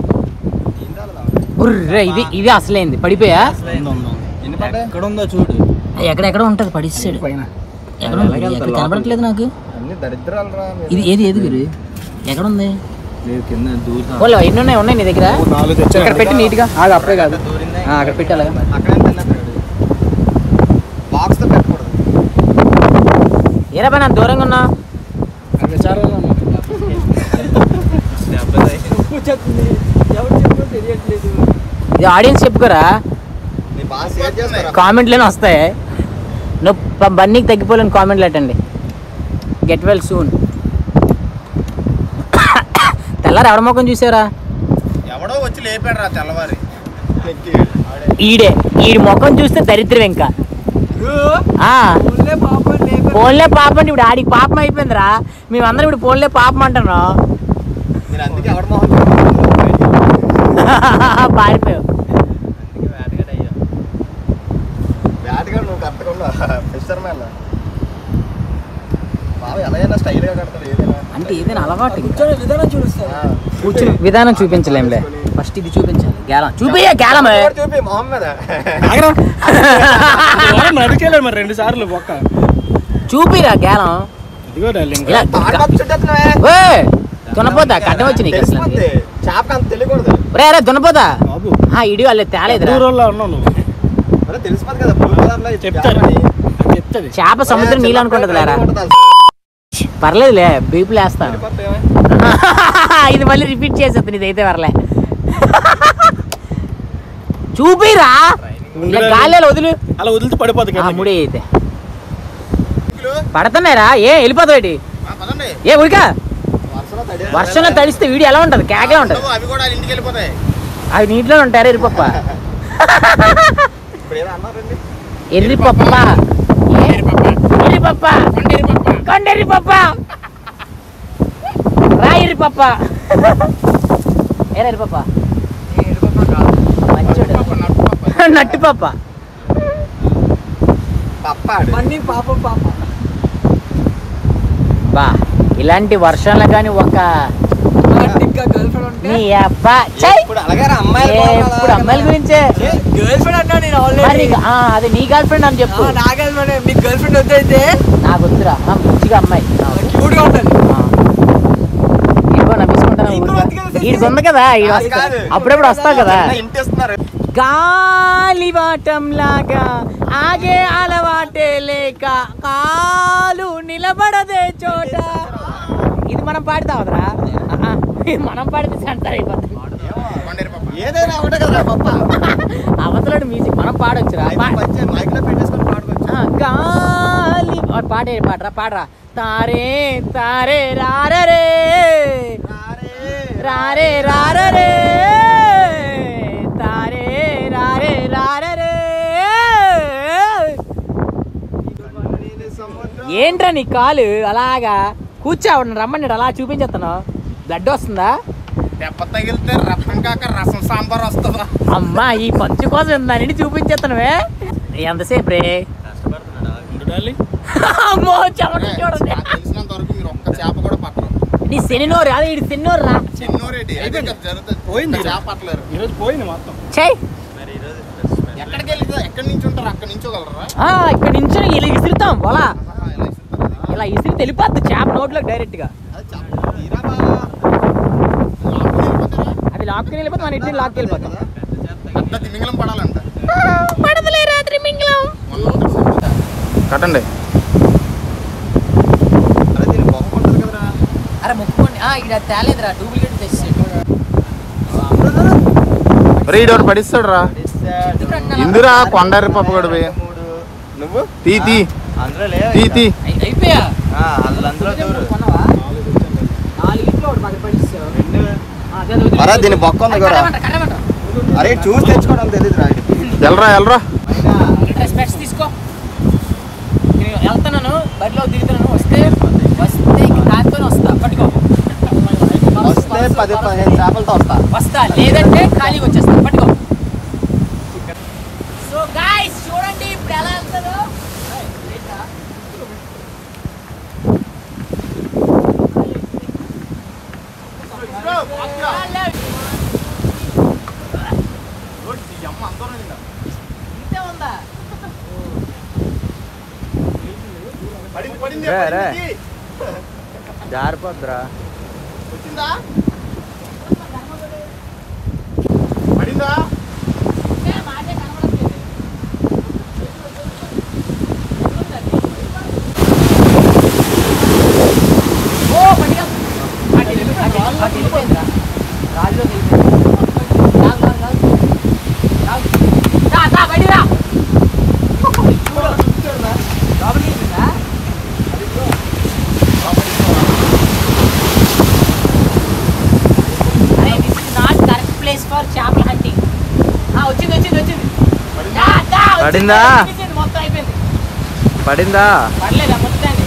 ఉర్రే ఇది ఇది అసలైంది పడిపోయా ఎక్కడ ఉందో చూడు ఎక్కడెక్కడ ఉంటది పడిస్తాడు పైన ఎక్కడ ఉంది? ఎక్కడ కనబడట్లేదు నాకు అన్ని దరిద్రాలు రా ఇది ఏది ఏది గురు ఎక్కడ ఉంది లేదు కింద దూరం ఓలో ఎన్ని ఉన్నాయి ఉన్నాయి నీ దగ్గర నాలుగు ఇక్కడ పెట్టి నీట్గా ఆగు అప్పుడే కాదు ఆ, అక్కడ పెట్టి అలాగా అక్కడే తిన్నా బాక్స్ తో పెట్టకూడదు ఏరా పని అంత దూరంగా ఉన్నా అక్కడ చాలా వచ్చేస్తుంది ఎవరు చెప్పో తెలియట్లేదు ఇది ఆడియన్స్ చెప్పుకోరా నీ బాగా షేర్ చేస్తారా కామెంట్లోనే వస్తాయి నువ్వు ప- బన్నీకి తగ్గిపోలేని కామెంట్లు పెట్టండి గెట్ వెల్ సూన్ తెల్లారి ఎవరి ముఖం చూసారా ఎవడో వచ్చి లేపాడు రా తెల్లవారి ఈడే ఈడి ముఖం చూస్తే దరిద్రం ఇంకా ఆ, ఓన్లే పాపం లేక పోన్లే పాపం అంటే ఇప్పుడు ఆడికి పాపం అయిపోయిందిరా మేమందరం ఇప్పుడు పోన్లే పాపం అంటున్నాం నేను అందుకే ఎవడ మొహం పారిపోయావు బ్యాట్గా నువ్వు కట్టకుండా ఫిషర్ మ్యాన్ బాబు ఎలాగైనా స్టైల్గా కడతాడు ఏదైనా అంటే ఏదైనా అలవాటు ఇంకా. కూర్చొని విధానం చూపిస్తారు కూర్చుని విధానం చూపించలేంలే ఫస్ట్ ఇది చూపించాలి గేలం చూపియ్యా గేలం ఒకటి చూపి మొహం మీద నడిచేలేదు మరి రెండు సార్లు ఒక్క చూపిరా గేలం ఇదిగో డార్లింగ్ ఇలా పాడపప్పు చుట్టేస్తున్నావే ఓయ్, దున్నపోతా కట్టం వచ్చి నీకు అసలు తెలిసిపోద్ది చేపకి అంత తెలియకూడదు రే రే దున్నపోతా బాబు ఆ ఇడి వాళ్ళే తేలేదురా దూరంలో ఉన్నావు నువ్వు మరి తెలిసిపోద్ది కదా బ్లూ కలర్లో ఈ చెప్తారు చేపని. చెప్తుంది చేప సముద్రం నీళ్ళు అనుకుంటది లేరా ఉంటుంది. పర్లేదులే బీపులు వేస్తాను తెలిసిపోద్ది ఏమే? ఇది మళ్ళీ రిపీట్ చేసేది ఇదైతే వరలే చూపిరా ఇలా గాలిలో వదులు అలా వదిలితే పడిపోతుంది ఆ, కదా ముడి అయితే పడుతున్నాయిరా ఏ వెళ్ళిపోతావు ఏంటి? ఆ, పదండి ఏ ఉరికా వర్షంలో తడి వర్షంలో తడిస్తే వీడియో ఎలా ఉంటది కేకలా ఉంటది అవి కూడా వాళ్ళ ఇంటికి వెళ్ళిపోతాయి అవి నీటిలో ఉంటారు ఎరిపప్ప ఇప్పుడు ఏదో అన్నారండి ఎర్రిపప్ప ఏ? ఎర్రిపప్ప కొండెర్రిపప్ప రా ఎర్రిపప్ప ఏరా ఎర్రిపప్ప మంచోడు నట్టు పప్ప పప్పాడు మన్ని పాపం పాపం బా ఇలాంటి వర్షంలో కానీ ఒక ఇంకా గర్ల్ ఫ్రెండ్ ఉంటే నీ అబ్బా ఛై! ఇప్పుడు అలాగే రా, ఏ, అమ్మాయిలు ఇప్పుడు అమ్మాయిల గురించే గర్ల్ ఫ్రెండ్ అన్నా నేను మరి ఆల్రెడీ నీకు- ఆ, అది నీ గర్ల్ ఫ్రెండ్ అని చెప్పు నా గర్ల్ ఫ్రెండ్ మీకు గర్ల్ ఫ్రెండ్ వద్దయితే నాకు వద్దురా ఆ, మంచిగా అమ్మాయి క్యూట్ గా ఉండాలి ఇదిగో నవ్వించుకుంటాను నీకు కూడా ఉంది కదా శశి? ఈడికి ఉంది కదా ఈడు అది వస్తా- కాదు. అప్పుడప్పుడు వస్తావు కదా ఇంటి ఇస్తున్నారు గాలివాటం లాగా ఆగే అలవాటే లేక కాలు నిలబడదే చోట ఇది మనం పాడతావదరా ఆహా, ఇది మనం పాడితే సెంటర్ అయిపోతుంది ఏదైనా ఒకటే కదా పప్ప అవతలడు మ్యూజిక్ మనం పాడొచ్చురా పా- మైక్ లో పెట్టేసుకొని పాడుకోవచ్చు ఆ, గాలి వాడు పాడే పాడరా పాడరా తారే తారే రారరే రారే రారరే తారే ఏంట్రా నీ కాలు అలాగా కూర్చోవడం రమ్మని అలా చూపించేస్తాను బ్లడ్ వస్తుందా దెబ్బ తగిలితే రసం కాక రసం సాంబార్ వస్తుందా అమ్మా ఈ పంచు కోసం దానిని చూపించేస్తానువే ఎంతసేపు రే అమ్మో చెమట చూడండి నాకు తెలిసినంత వరకు మీరు ఒక్క చేప కూడా పట్టరు నీ శనినోరు అదే ఇటు శనినోరు రా చిన్నోరేటి అదే కదా జరుగుతుంది పోయింది. ఒక్క చేప పట్టలేరు ఈరోజు పోయింది మొత్తం చెయ్ ఎక్కడికి వెళ్ళి ఎక్కడి నుంచి ఉంటారు అక్కడి నుంచోగలరా ఆ, ఇక్కడ నుంచి ఇలా ఇసురుతాం పోలా ఆహా, ఇలా ఇస్తారు అది. ఇలా ఇసిరి తెలిపోద్ది చేప నోట్లోకి డైరెక్ట్ గా అది చేప. తీరా బాగా. లాక్కుని వెళ్ళిపోతారా? అది లాక్కి వెళ్ళిపోతే మన ఇంటిని లాక్కి వెళ్ళిపోతాం పెద్ద తిమింగలం పడాలంట పడదలే రాత్రి మింగలం మొన్న ఒకటి చెప్తా. కట్టండి అరే ముక్కుకోండి ఇక్కడ తేలేదురా డూప్లికేట్ తెచ్చాడు రీడ్ ఒకటి పడిస్తాడు రా ఇందిరా కొండారి పప్పు కూడా పోయి నువ్వు తీ తీ అందులో లే తీ తీ అయిపోయా అందులో అందులో దూరు కొనవా నాలుగు ఇంట్లో ఒకటి పది పడిస్తావు మరా దీని బొక్క ఉంది కూడా అరే చూసి తెచ్చుకోవడం తెలియదు రా ఎల్రా ఎల్రా స్పెక్ట్స్ తీసుకో నేను వెళ్తున్నాను బరిలో దిగుతున్నాను వస్తే వస్తే ఇంక దాంతోనే వస్తా పట్టుకో వస్తే పది పదిహేను చేపలతో వస్తా వస్తా లేదంటే ఖాళీగా వచ్చేస్తా పట్టుకో సో గాయ్స్ చూడండి ఇప్పుడు ఎలా వెళ్తారో ఇంతే ఉందా రే, రే. జారిపోద్దురా పడిందా మాటే కనబడట్లేదు ఓ పడిగా అటు వెళ్ళి- అటు వెళ్ళి- అటు వెళ్ళిపోయిందిరా రాజులోకి వెళ్ళిపోయింది రాగు, రాగు, రాగు. రాగు. రా, రా, బయటికి రా. చూడు. లోపలికి వెళ్ళిపోయిందా? అరే this is not correct place for చేపల హంటింగ్ వచ్చింది వచ్చింది వచ్చింది దా, దా, వచ్చింది, పడిందా? వచ్చింది, మొత్తం అయిపోయింది పడిందా పడలేదా మొత్తాన్ని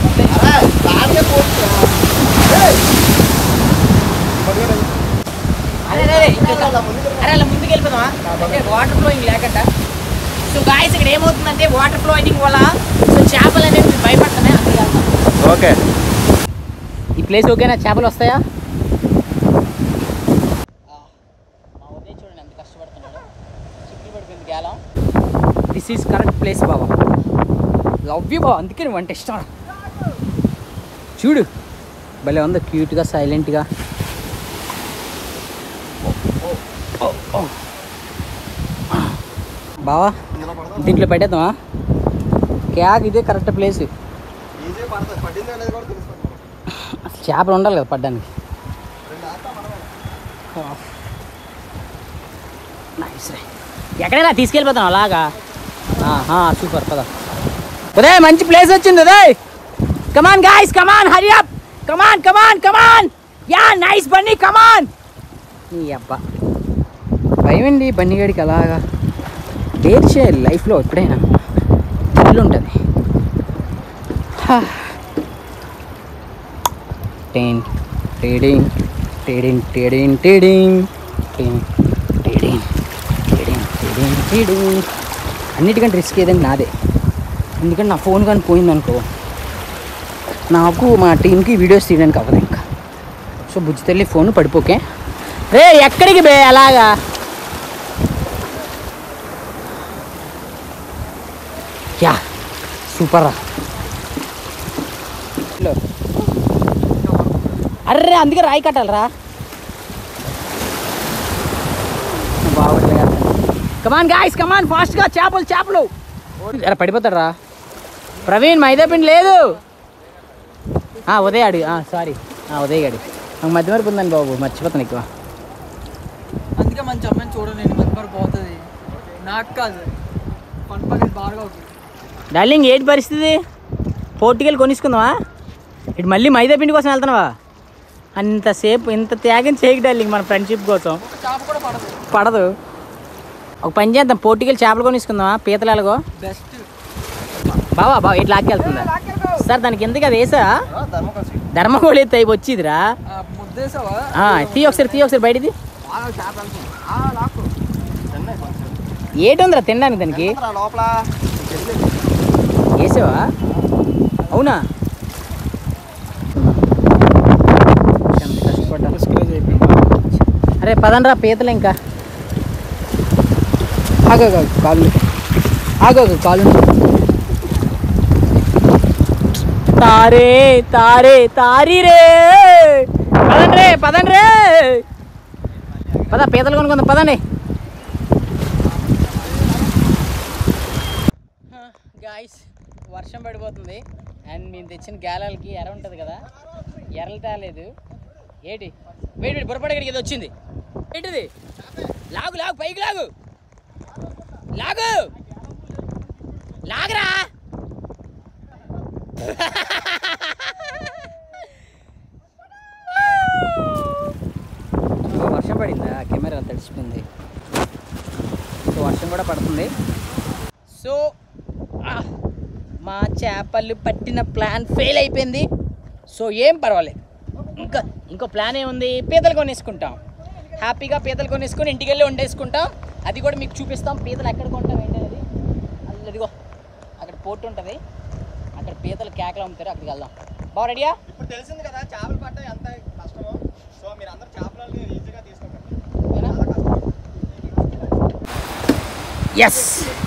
అరే అరే అరే, ఇక్కడ అరే అలా ముందుకు వెళ్ళిపోదామా అంటే వాటర్ ఫ్లోయింగ్ లేకుండా సో గాయస్ ఇక్కడ ఏమవుతుందంటే వాటర్ ఫ్లోయింగ్ వల్ల సో చేపలు అనేది భయపడుతున్నాయి అక్కడ వెళ్తాం ఓకే ఈ ప్లేస్ ఓకేనా చేపలు వస్తాయా మా ఉదయం చూడండి ఎంత కష్టపడుతున్నాడు చిక్కులు పడిపోయింది గేలం దిస్ ఈజ్ కరెక్ట్ ప్లేస్ బాబా లవ్ యూ బాబా అందుకే నువ్వు అంటే ఇష్టం చూడు భలే ఉంది క్యూట్గా సైలెంట్గా బావా దీంట్లో పెట్టేద్దామా క్యాక్ ఇదే కరెక్ట్ ప్లేస్ అసలు చేపలు ఉండాలి కదా పడ్డానికి నైస్ రే ఎక్కడైనా తీసుకెళ్ళిపోతాం అలాగా ఆహా, సూపర్ పద ఉదయ్ మంచి ప్లేస్ వచ్చింది Uday come on guys come on hurry up come on come on come on yeah nice Bunny come on నీ అబ్బా భయమండి బన్నీగడికి అలాగా డేర్ చేయాలి లైఫ్లో ఎప్పుడైనా థ్రిల్ ఉంటుంది టేన్ టేడింగ్ టేడింగ్ టేడింగ్ టేడింగ్ టేన్ టేడింగ్ టేడింగ్ టేడింగ్ టేడింగ్ అన్నిటికంటే రిస్క్ ఏదంటే నాదే ఎందుకంటే నా ఫోన్ కానీ పోయిందనుకో నాకు మా టీంకి వీడియోస్ తీయడానికి అవ్వదు ఇంకా సో బుజ్జి తల్లి ఫోన్ పడిపోకే రే ఎక్కడికి బే అలాగా యా సూపర్ రా హలో అర్రే అందుకే రాయి కట్టాలరా కమాన్ గాయస్ కమాన్ ఫాస్ట్గా చేపలు చేపలు అరే పడిపోతాడు రా ప్రవీణ్ మైదా పిండి లేదు ఆ, ఉదయ్ అడి సారీ ఉదయ్ గడి నాకు మధ్య వరకు ఉందండి బాబు మర్చిపోతాను ఎక్కువ అందుకే మంచి అమ్మాయిని చూడండి మంచి వరకు పోతుంది నాకు కాదు పని పని బాగా అవుతుంది డార్లింగ్ ఏంటి పరిస్థితి పోర్టుకెళ్ళి కొనిసుకుందామా ఇటు మళ్ళీ మైదా పిండి కోసం వెళ్తున్నావా అంతసేపు ఇంత త్యాగం చేయకు డార్లింగ్ మన ఫ్రెండ్షిప్ కోసం చేప కూడా పడదు పడదు ఒక పని చేద్దాం పోర్టుకెళ్ళి చేపలు కొనిసుకుందామా పీతలు ఎలాగో బెస్ట్ బావా బావా ఇట్లా లాక్కెళ్తుందా సార్ దానికి ఎందుకు అది వేసా ధర్మకోళి టైప్ వచ్చిదిరా ముద్దేసావా ఆ, తీ ఒకసారి తీ ఒకసారి బయటిది ఏంటి ఉందిరా తినడానికి దానికి లోపల వేసావా అవునా ఎంత కష్టపడ్డా అరే పదండ్రా పీతలు ఇంకా ఆగు ఆగు, ఆగు, కాళ్ళు ఆగు ఆగు, కాళ్ళు తారే తారే తారీ రే పదండి రే పదండి రే పద పీతలు కొనుక్కుందాం పదండి గాయస్ వర్షం పడిపోతుంది అండ్ మేము తెచ్చిన గాలాలకి ఎర ఉంటుంది కదా ఎరలు తేలేదు ఏంటి వెయిట్ వెయిట్ బుర్రపడి ఇక్కడికి ఇది వచ్చింది ఏంటిది లాగు లాగు పైకి లాగు లాగు లాగరా సో వర్షం పడిందా కెమెరా తడిచిపోయింది సో వర్షం కూడా పడుతుంది సో ఆ, మా చేపలు పట్టిన ప్లాన్ ఫెయిల్ అయిపోయింది సో ఏం పర్వాలేదు ఇంకా ఇంకో ప్లాన్ ఏముంది పీతలు కొనేసుకుంటాం హ్యాపీగా పీతలు కొనేసుకొని ఇంటికి వెళ్ళి వండేసుకుంటాం అది కూడా మీకు చూపిస్తాం పీతలు ఎక్కడ కొంటాం ఏంటి అనేది అదిగో అక్కడ పోర్ట్ ఉంటుంది అక్కడ పీతలు కేకలు అమ్ముతారు అక్కడికి వెళ్దాం బాగా రెడీయా ఇప్పుడు తెలిసింది కదా చేపలు పట్ట ఎంత కష్టమో సో మీరు అందరు చేపలని ఈజీగా తీసుకోకండి yes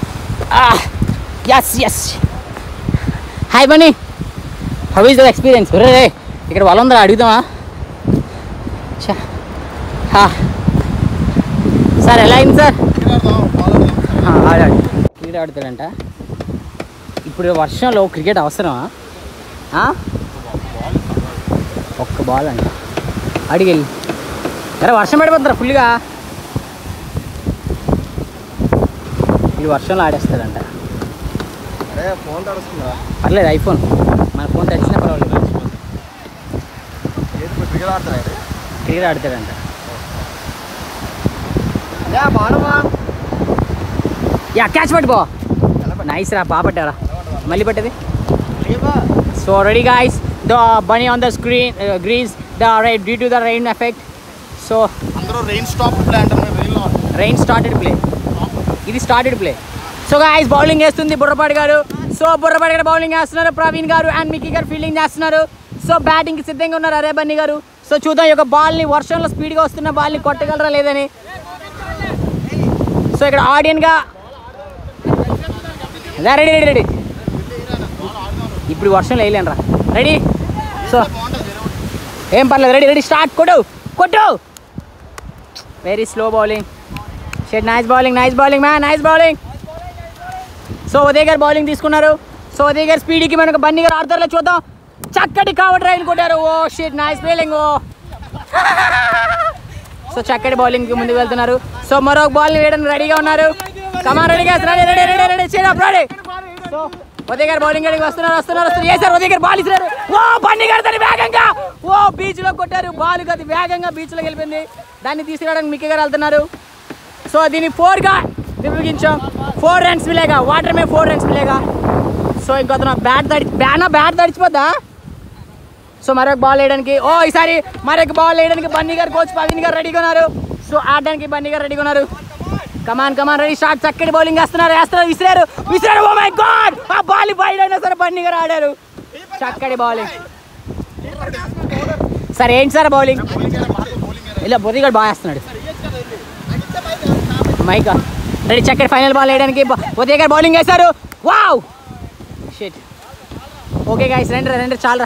yes yes hi Bunny how is the experience రే ఇక్కడ వల ఉందా అడుగుదామా ఛా. హా. సార్ ఎలా అయింది సార్ ఆ, ఆడాడు క్రికెట్ ఆడుతాడంట ఇప్పుడు వర్షంలో క్రికెట్ అవసరమా ఆ? ఒక్క బాల్ అంట అడిగెళ్ళి అరే వర్షం పడిపోతుందా ఫుల్గా ఈ వర్షంలో ఆడేస్తాడంట అరే ఫోన్ తడుస్తుందా పర్లేదు ఐఫోన్ మన ఫోన్ తెచ్చినా పర్వాలేదు ఏది ఇప్పుడు క్రికెట్ ఆడతారా క్రికెట్ ఆడతాడంట యా బాగున్నావా యా క్యాచ్ పట్టుకో నైస్ రా బాగా పట్టారా మళ్ళీ పట్టేది so ready guys the Bunny on the screen greens the right due to the rain effect so అందరూ రెయిన్ స్టాప్ ప్లే అంటారు మీరు రెయిన్లో రెయిన్ స్టార్టెడ్ ప్లే ఇది started play so guys bowling వేస్తుంది బుర్రపాటి గారు సో బుర్రపాటి గారు బౌలింగ్ వేస్తున్నారు Praveen garu and Mickey garu fielding చేస్తున్నారు సో బ్యాటింగ్కి సిద్ధంగా ఉన్నారు అరే బన్నీ గారు సో చూద్దాం ఈ యొక్క బాల్ని వర్షంలో స్పీడ్గా వస్తున్న బాల్ని కొట్టగలరా లేదని సో ఇక్కడ ఆడియన్గా రెడీ రెడీ రెడీ ఇప్పుడు వర్షంలో వేయలేనురా రెడీ సో ఏం పర్లేదు రెడీ రెడీ స్టార్ట్ కొట్టు కొట్టు వెరీ స్లో బౌలింగ్ షెడ్ nice bowling nice bowling man nice bowling so Uday garu bowling తీసుకున్నారు సో ఉదయ్ గారు స్పీడ్కి మనకు బన్నీ గారు ఆడతారులో చూద్దాం చక్కటి కవర్ డ్రైవ్ కొట్టారు oh shit nice bowling oh so చక్కటి బౌలింగ్ ముందుకు వెళ్తున్నారు సో మరొక బాల్ వేయడానికి రెడీగా ఉన్నారు కమా ready ready ready ready ready చేయడం ready so Uday garu bowling గడికి వస్తున్నారు వస్తున్నారు వస్తున్నారు వేసారు ఉదయ్ గారు బాల్ ఇస్తారు ఓ బండి గారు దాన్ని వేగంగా ఓ బీచ్ లో కొట్టారు బాల్ అది వేగంగా బీచ్ లోకి వెళ్ళిపోయింది దాన్ని తీసుకురావడానికి మిక్కీ గారు వెళ్తున్నారు సో దీన్ని ఫోర్ గా విభజించాం ఫోర్ రన్స్ మిలేగా వాటర్ మే ఫోర్ రన్స్ మిలేగా సో ఇంకొక బ్యాట్ తడి బ్యానా బ్యాట్ తడిచిపోద్దా సో మరొక బాల్ వేయడానికి ఓ ఈసారి మరొక బాల్ వేయడానికి బన్నీ గారు కోచ్ పవన్ గారు రెడీగా ఉన్నారు సో ఆడడానికి బన్నీ గారు రెడీగా ఉన్నారు కమాన్ కమాన్ రెడీ షాట్ చక్కటి బౌలింగ్ వేస్తున్నారు వేస్తున్నారు విసిరారు విసిరారు ఓ మై గాడ్ ఆ బాల్ బయట అయినా సరే బన్నీ గారు ఆడారు చక్కటి బౌలింగ్ సార్ ఏంటి సార్ బౌలింగ్ ఇలా బొద్ది గారు బాగా వేస్తున్నాడు మైకా రెడీ చక్కటి ఫైనల్ బాల్ వేయడానికి ఉదయ్ గారు బౌలింగ్ వేశారు వావ్ షిట్ ఓకే గాయస్ రండి రండి చాలరా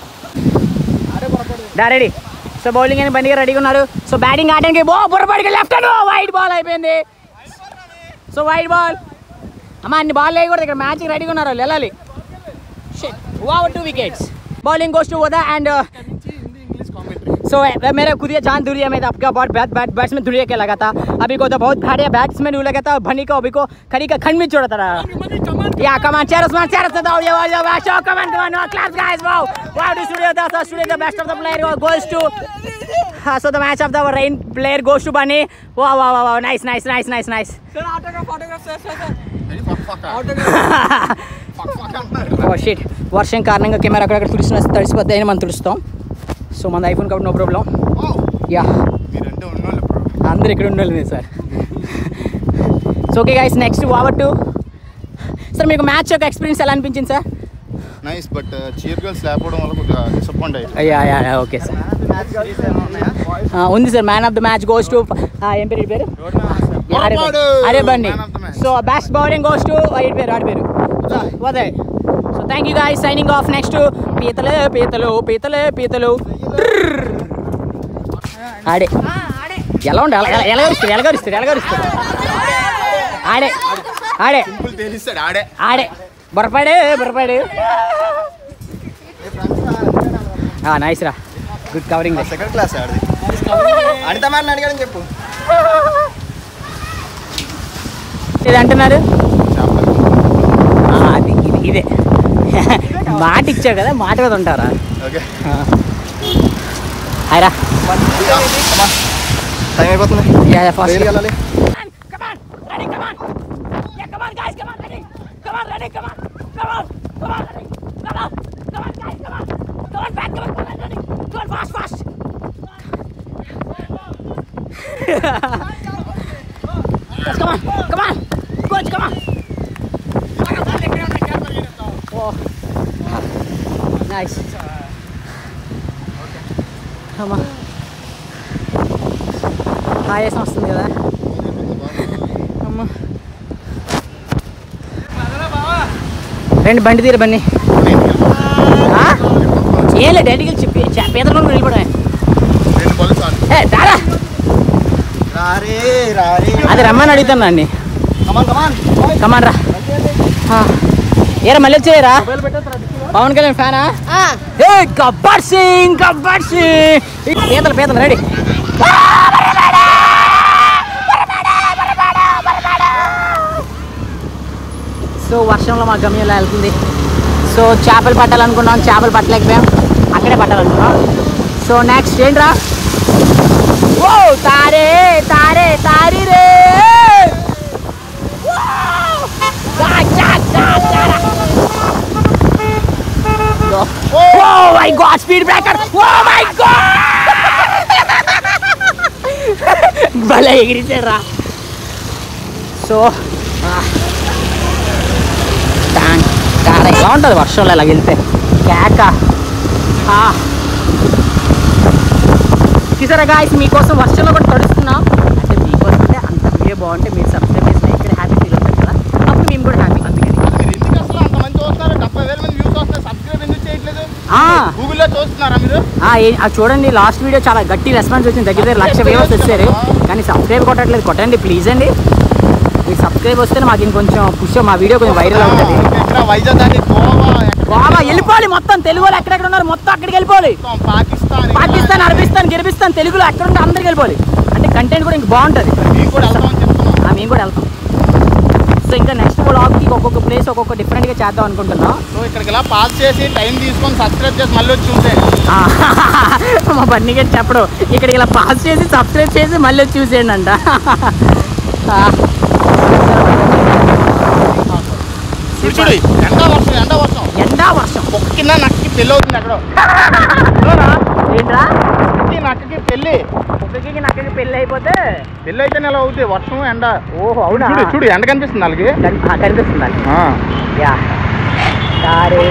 దా రెడీ సో బౌలింగ్ అని బండిగా రెడీగా ఉన్నారు సో బ్యాటింగ్ ఆడడానికి బో బుర్రపడికి లెఫ్ట్ అండ్ వైట్ బాల్ అయిపోయింది సో వైట్ బాల్ అమ్మా అన్ని బాల్ వేయకూడదు ఇక్కడ మ్యాచ్కి రెడీగా ఉన్నారు వాళ్ళు వెళ్ళాలి wow two wickets bowling goes to वोदा एंड सो मेरा खुद ये जान दुरिया में था आपका बहुत बैट बैट बैट्समैन दुरिया के लगा था अभी को तो बहुत बढ़िया बैट्समैन लगा था भनी को अभी को खड़ी का खंड में छोड़ा था या कमान चार उस्मान चार से दाओ ये वाला bat shot come on come on no class guys wow wow to studio the studio the best of the player goes to so the match of the rain player goes to Bunny wow wow wow, wow. nice nice nice nice nice sir autograph autograph sir sir sir autograph sheet వర్షం కారణంగా camera అక్కడక్కడ తుడిసిన తడిసిపోద్ది అయినా మనం తుడుస్తాం so మన iPhone కాబట్టి నో ప్రాబ్లం యా మీరంటే ఉన్నోళ్ళు ఇప్పుడు అందరు ఇక్కడ ఉండాలి sir so okay guys next over to sir మీకు మ్యాచ్ యొక్క ఎక్స్పీరియన్స్ ఎలా అనిపించింది sir nice but cheer girls లేకపోవడం వల్ల కొద్దిగా డిసప్పాయింట్ అయ్యి అయ్యా అయ్యా ఓకే సార్ ఉంది sir man of the match goes to ఏం పేరు ఈ పేరు పొరపాటు. అరే బండి Man of the match. So best bowling goes to ఇటు పేరు ఆడి పేరు ఉదయ్ సో thank you guys signing off next పీతలే పీతలు పీతలే పీతలు ఆడే ఎలా ఉండే ఎలా ఎలా గరుస్తాడు ఎలా గరుస్తాడు ఎలా గరుస్తాడు ఆడే ఆడే తెలిస్తాడు ఆడే ఆడే బొరపాడే బొరపాడే నైస్ రా గుడ్ కవరింగ్ సెకండ్ క్లాస్ ఆడిది అనిత మాట అడిగాడని చెప్పు ఇది అంటున్నారు ఆ, అది ఇది ఇదే మాట ఇచ్చావు కదా మాట మీద ఉంటారా ఓకే హాయ్రా టైం అయిపోతుంది ఫస్ట్ బయలుకి వెళ్ళాలి Yes, come on, come on, coach, come on. Oh. Nice. అమ్మా ఆయాసం వస్తుంది కదా అమ్మా రండి బండి తీరు బండి ఆ? ఏం లేదు డైరెక్ట్గా చెప్పి పేదలు వెళ్ళిపోవడమే రెండు పళ్ళు చాలు ఏ దారా రారే రారే అది రమ్మని అడుగుతాను అండి కమాన్ కమాన్ కమాన్ రా ఆ. ఏరా మళ్ళీ వచ్చేయరా పవన్ కళ్యాణ్ ఫ్యానా ఏ గబ్బర్ సింగ్ గబ్బర్ సింగ్ పీతలు పీతలు రెడీ సో వర్షంలో మా గమ్యంలో వెళ్తుంది సో చేపలు పట్టాలనుకున్నాం చేపలు పట్టలేకపోయాం అక్కడే పట్టాలనుకున్నాం సో నెక్స్ట్ ఏంట్రా ఓ తారే తారే తారి రే Oh my god, speed breaker! Oh my god! భలే ఎగిరిచారా సో కాడ ఎలా ఉంటుంది వర్షంలో ఇలా వెళ్తే కేక ఆ. చూసారా గాయస్ మీకోసం వర్షంలో కూడా తడుస్తున్నాం అంటే మీకోసం అంటే అంత వీడియో బాగుంటే మీరు సబ్స్క్రైబ్ చేసిన ఇక్కడ హ్యాపీ ఫీల్ అవుతారు కదా అప్పుడు మేము కూడా హ్యాపీ అందుకని మీరు ఎందుకు అసలు అంత మంది చూస్తున్నారు డెబ్బై వేల మంది వ్యూస్ వస్తున్నాయి సబ్స్క్రైబ్ ఎందుకు చేయట్లేదు ఆ. గూగుల్లో చూస్తున్నారా మీరు ఆ, ఏ- ఆ చూడండి లాస్ట్ వీడియో చాలా గట్టి రెస్పాన్స్ వచ్చింది దగ్గర దగ్గర లక్ష వ్యూవర్స్ వచ్చారు కానీ సబ్స్క్రైబ్ కొట్టట్లేదు కొట్టండి ప్లీజ్ అండి మీరు సబ్స్క్రైబ్ వస్తే మాకు ఇంకొంచెం పుష్ మా వీడియో కొంచెం వైరల్ అవుతుంది ఇక్కడ వైజాగ్ దాటి గోవా ఎక్కడ బాబా వెళ్ళిపోవాలి మొత్తం తెలుగు వాళ్ళు ఎక్కడెక్కడ ఉన్నారు మొత్తం అక్కడికి వెళ్ళిపోవాలి మొత్తం పాకిస్తాన్ పాకిస్తాన్ అరబిస్తాన్ గిరిపిస్తాన్ తెలుగులో ఎక్కడ ఉంటే అందరికి వెళ్ళిపోవాలి అంటే కంటెంట్ కూడా ఇంక బాగుంటుంది మేము కూడా వెళ్తామని చెప్తున్నాం ఆ, మేము కూడా వెళ్తాం సో ఇంకా నెక్స్ట్ బ్లాగ్కి ఒక్కొక్క ప్లేస్ ఒక్కొక్క డిఫరెంట్గా చేద్దాం అనుకుంటున్నాం సో ఇక్కడికి ఇలా పాస్ చేసి టైం తీసుకొని సబ్స్క్రైబ్ చేసి మళ్ళీ వచ్చి ఉంటే ఆ, మా బండి గారు చెప్పడు ఇక్కడ ఇలా పాస్ చేసి సబ్స్క్రైబ్ చేసి మళ్ళీ వచ్చి చూసేయండి అంట ఆ, చూడు చూడు ఎండ వర్షం ఎండ వర్షం ఎండా వర్షం కుక్క కింద నక్కకి పెళ్ళి అవుతుంది అక్కడ ఏంట్రా కుక్కకి నక్కకి పెళ్ళి కుక్కకి నక్కకి పెళ్ళి అయిపోతే పెళ్ళి అయితే ఎలా అవుతుంది వర్షం ఎండ ఓహో అవునా చూడు చూడు ఎండ కనిపిస్తుంది వాళ్ళకి కన్- ఆ, కనిపిస్తుంది అది ఆ. యా సారే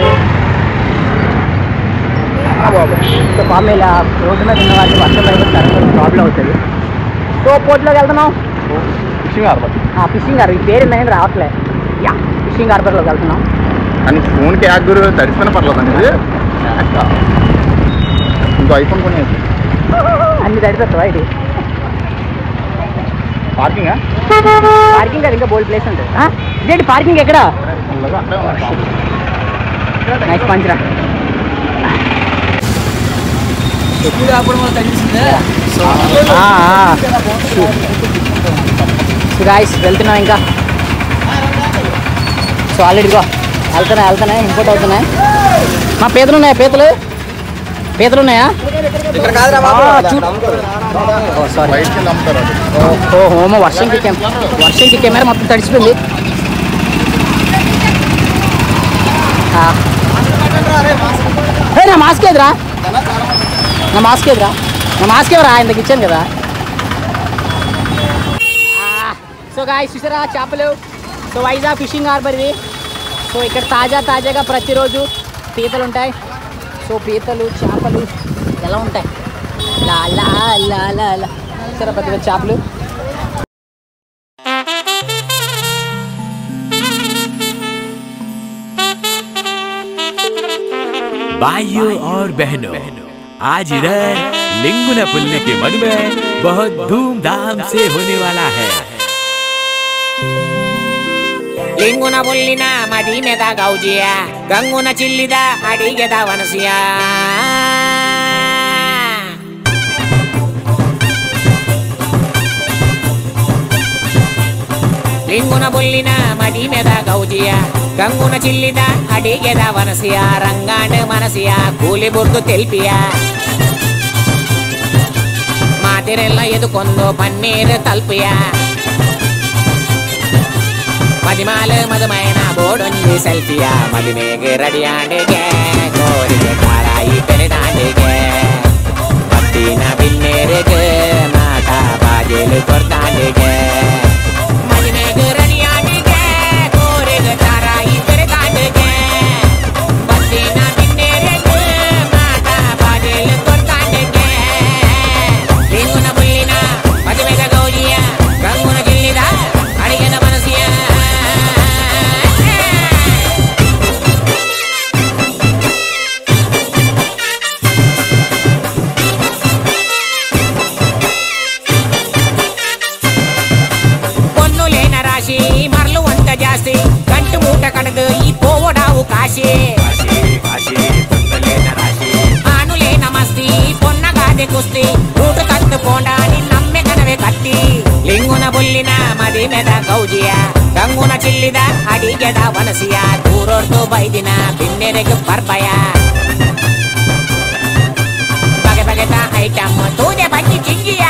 సో పాపం ఇలా రోడ్డు మీద ఉన్న వాళ్ళకి వర్షం పడిపోతే ప్రాబ్లం అవుతుంది సో పోర్ట్లోకి వెళ్తున్నాం ఫిషింగ్ హార్బర్ ఫిషింగ్ హార్బర్ ఈ పేరు అనేది రావట్లే యా ఫిషింగ్ హార్బర్లోకి వెళ్తున్నాం కానీ ఫోన్కి యాక్ గురు తడిసిన పర్లేదు అండి ఇంకో ఐఫోన్ కొనేది అన్ని తడిపెడతావా ఇది పార్కింగా పార్కింగ్ అది ఇంకా బోల్డ్ ప్లేస్ ఉంటుంది ఆ? ఇదేంటి పార్కింగ్ ఎక్కడ నైస్ పంచరా ఎక్కువ రాకపోవడం వల్ల తగ్గిస్తుందే సో గాయస్ వెళ్తున్నాం ఇంకా సో ఆల్రెడీ గో వెళ్తున్నాయి వెళ్తున్నాయి ఇంపోర్ట్ అవుతున్నాయి మా పీతలు ఉన్నాయా పీతలు పీతలు ఉన్నాయా ఇక్కడ కాదురా సారీ బయటికి వెళ్ళి అమ్ముతారు అది ఓహో హోమ వర్షంకి కెమ్ వర్షంకి కెమెరా మొత్తం తడిచిపోయింది నా మాస్క్ ఎదురా నా మాస్క్ ఎదురా నా మాస్క్ ఎవరా ఇంతకు ఇచ్చాను కదా సో గాయ చూసారా చేపలు సో వైజాగ్ ఫిషింగ్ హార్బర్ ఇది సో ఇక్కడ తాజా తాజాగా ప్రతిరోజు పీతలు ఉంటాయి సో పీతలు చేపలు ఎలా ఉంటాయి లా లా లా లా లా సరే పెద్ద పెద్ద చేపలు भाइयों और बहनों आज इधर लिंगुना पुल्ले के मन में बहुत धूमधाम से होने वाला है లింగున బుల్లిన మది మీద గౌజియా గంగున చిల్లిద అడిగెద వనసియా లింగున బుల్లిన మది మీద గౌజియా గంగున చిల్లిದ ಅಡಿಗೆದ ವನಸಿಯ ರಂಗಾಂಡ ಮನಸಿಯ ಕೂಲಿ ಬುರ್ದು ತೆಲ್ಪಿಯ ಮಾತಿರೆಲ್ಲ ಎದುಕೊಂದು ಪನ್ನೀರ್ ತಲ್ಪಿಯ మదిమాలు మధుమైన బోడుంది సెల్ఫియా మదిమేగి రడియాండిగే కోరిక కారాయి పెరిదాండిగే పట్టిన బిన్నేరుగు మాట బాజీలు కొడతాండిగే మదిమేగి రడియాండిగే కోరిక కారాయి పెరిదాండిగే పట్టిన బిన్నేరుగు మాట బాజీలు కొడతాండిగే లింగున బుల్లిన మదిమేద గౌజియ గంగున జిల్లిద అడిగిన మనసియా పొన్ను లేన రాశి మరలు వంట జాస్తి గంటు మూట కడదు ఈ పోవడావు కాశీ ఆను లేన మస్తి పొన్నగాది కుస్తి రూటు కట్టు పోండాని నమ్మె కనవే కత్తి లింగున బుల్లిన మది మెద గౌజియ గంగున చిల్లిದ అడిಗೆದ వనసిಯ ದೂರೋರ್ದು ಬೈದಿನ ಬಿನ್ನೆರೆಗೆ ಬರ್ಬಯ ಬಗೆ ಬಗೆದ ಐಟಮ್ ತೂದೆ ಬಜ್ಜಿ ಚಿಂಗಿಯ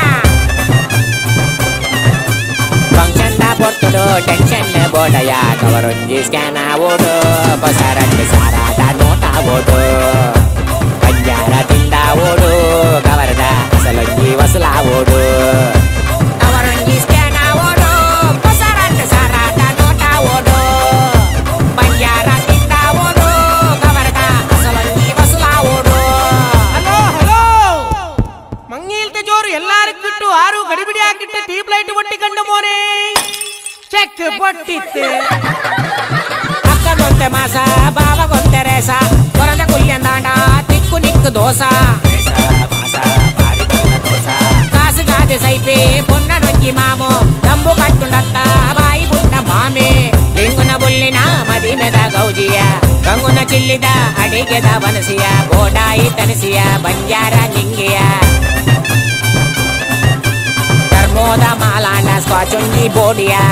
ಫಂಕ್ಷನ್ ದ ಪೊಟ್ಟುಡು ಟೆನ್ಷನ್ ಬೋಡಯ ಕವರೊಂಜಿ ಸ್ಕ್ಯಾನ ಓಡು ಬಸರಂಡಿ ಸಾರಾದ ನೋಟ ಓಡು ಪಂಜಾರ ತಿಂದ ಓಡು ಕವರದ ಅಸಲೊಂಜಿ ವಸಲ ಓಡು ಕವರೊಂಜಿ ಸ್ಕ್ಯಾನ ಓಡು ಬಸರಂಡಿ ಸಾರಾದ ನೋಟ ಓಡು ಪಂಜಾರ ತಿಂದ ಓಡು ಕವರದ ಅಸಲೊಂಜಿ ವಸಲ ಓಡು ಹಲೋ ಹಲೋ ಮಂಗೀಲ್ತೆ ಜೋರು ಎಲ್ಲಾರಿಗೂ ಬಿಟ್ಟು ಆರು ಗಡಿಬಿಡಿ ಹಾಕಿಟ್ಟು ಟ್ಯೂಬ್ ಲೈಟ್ ಒಟ್ಟಿಕೊಂಡು ಮೋನೆ ಚೆಕ್ ಪೊಟ್ಟಿತ್ತು అక్క గొంతె మాస బావ గొంతె రేస కొరంద కుల్యందాండ తిక్కు నిక్కు దోస కాసు కాదు సైపే పొన్న నొచ్చి మామో దంబు కట్టుండత్త బాయి పుట్ట మామే లింగున బుల్లిన మది మెద గౌజియ గంగున చిల్లిద అడిగెద వనసియ బోడాయి తనసియ బంజార నింగియ ధర్మోద మాలాండ స్కాచుంజి బోడియా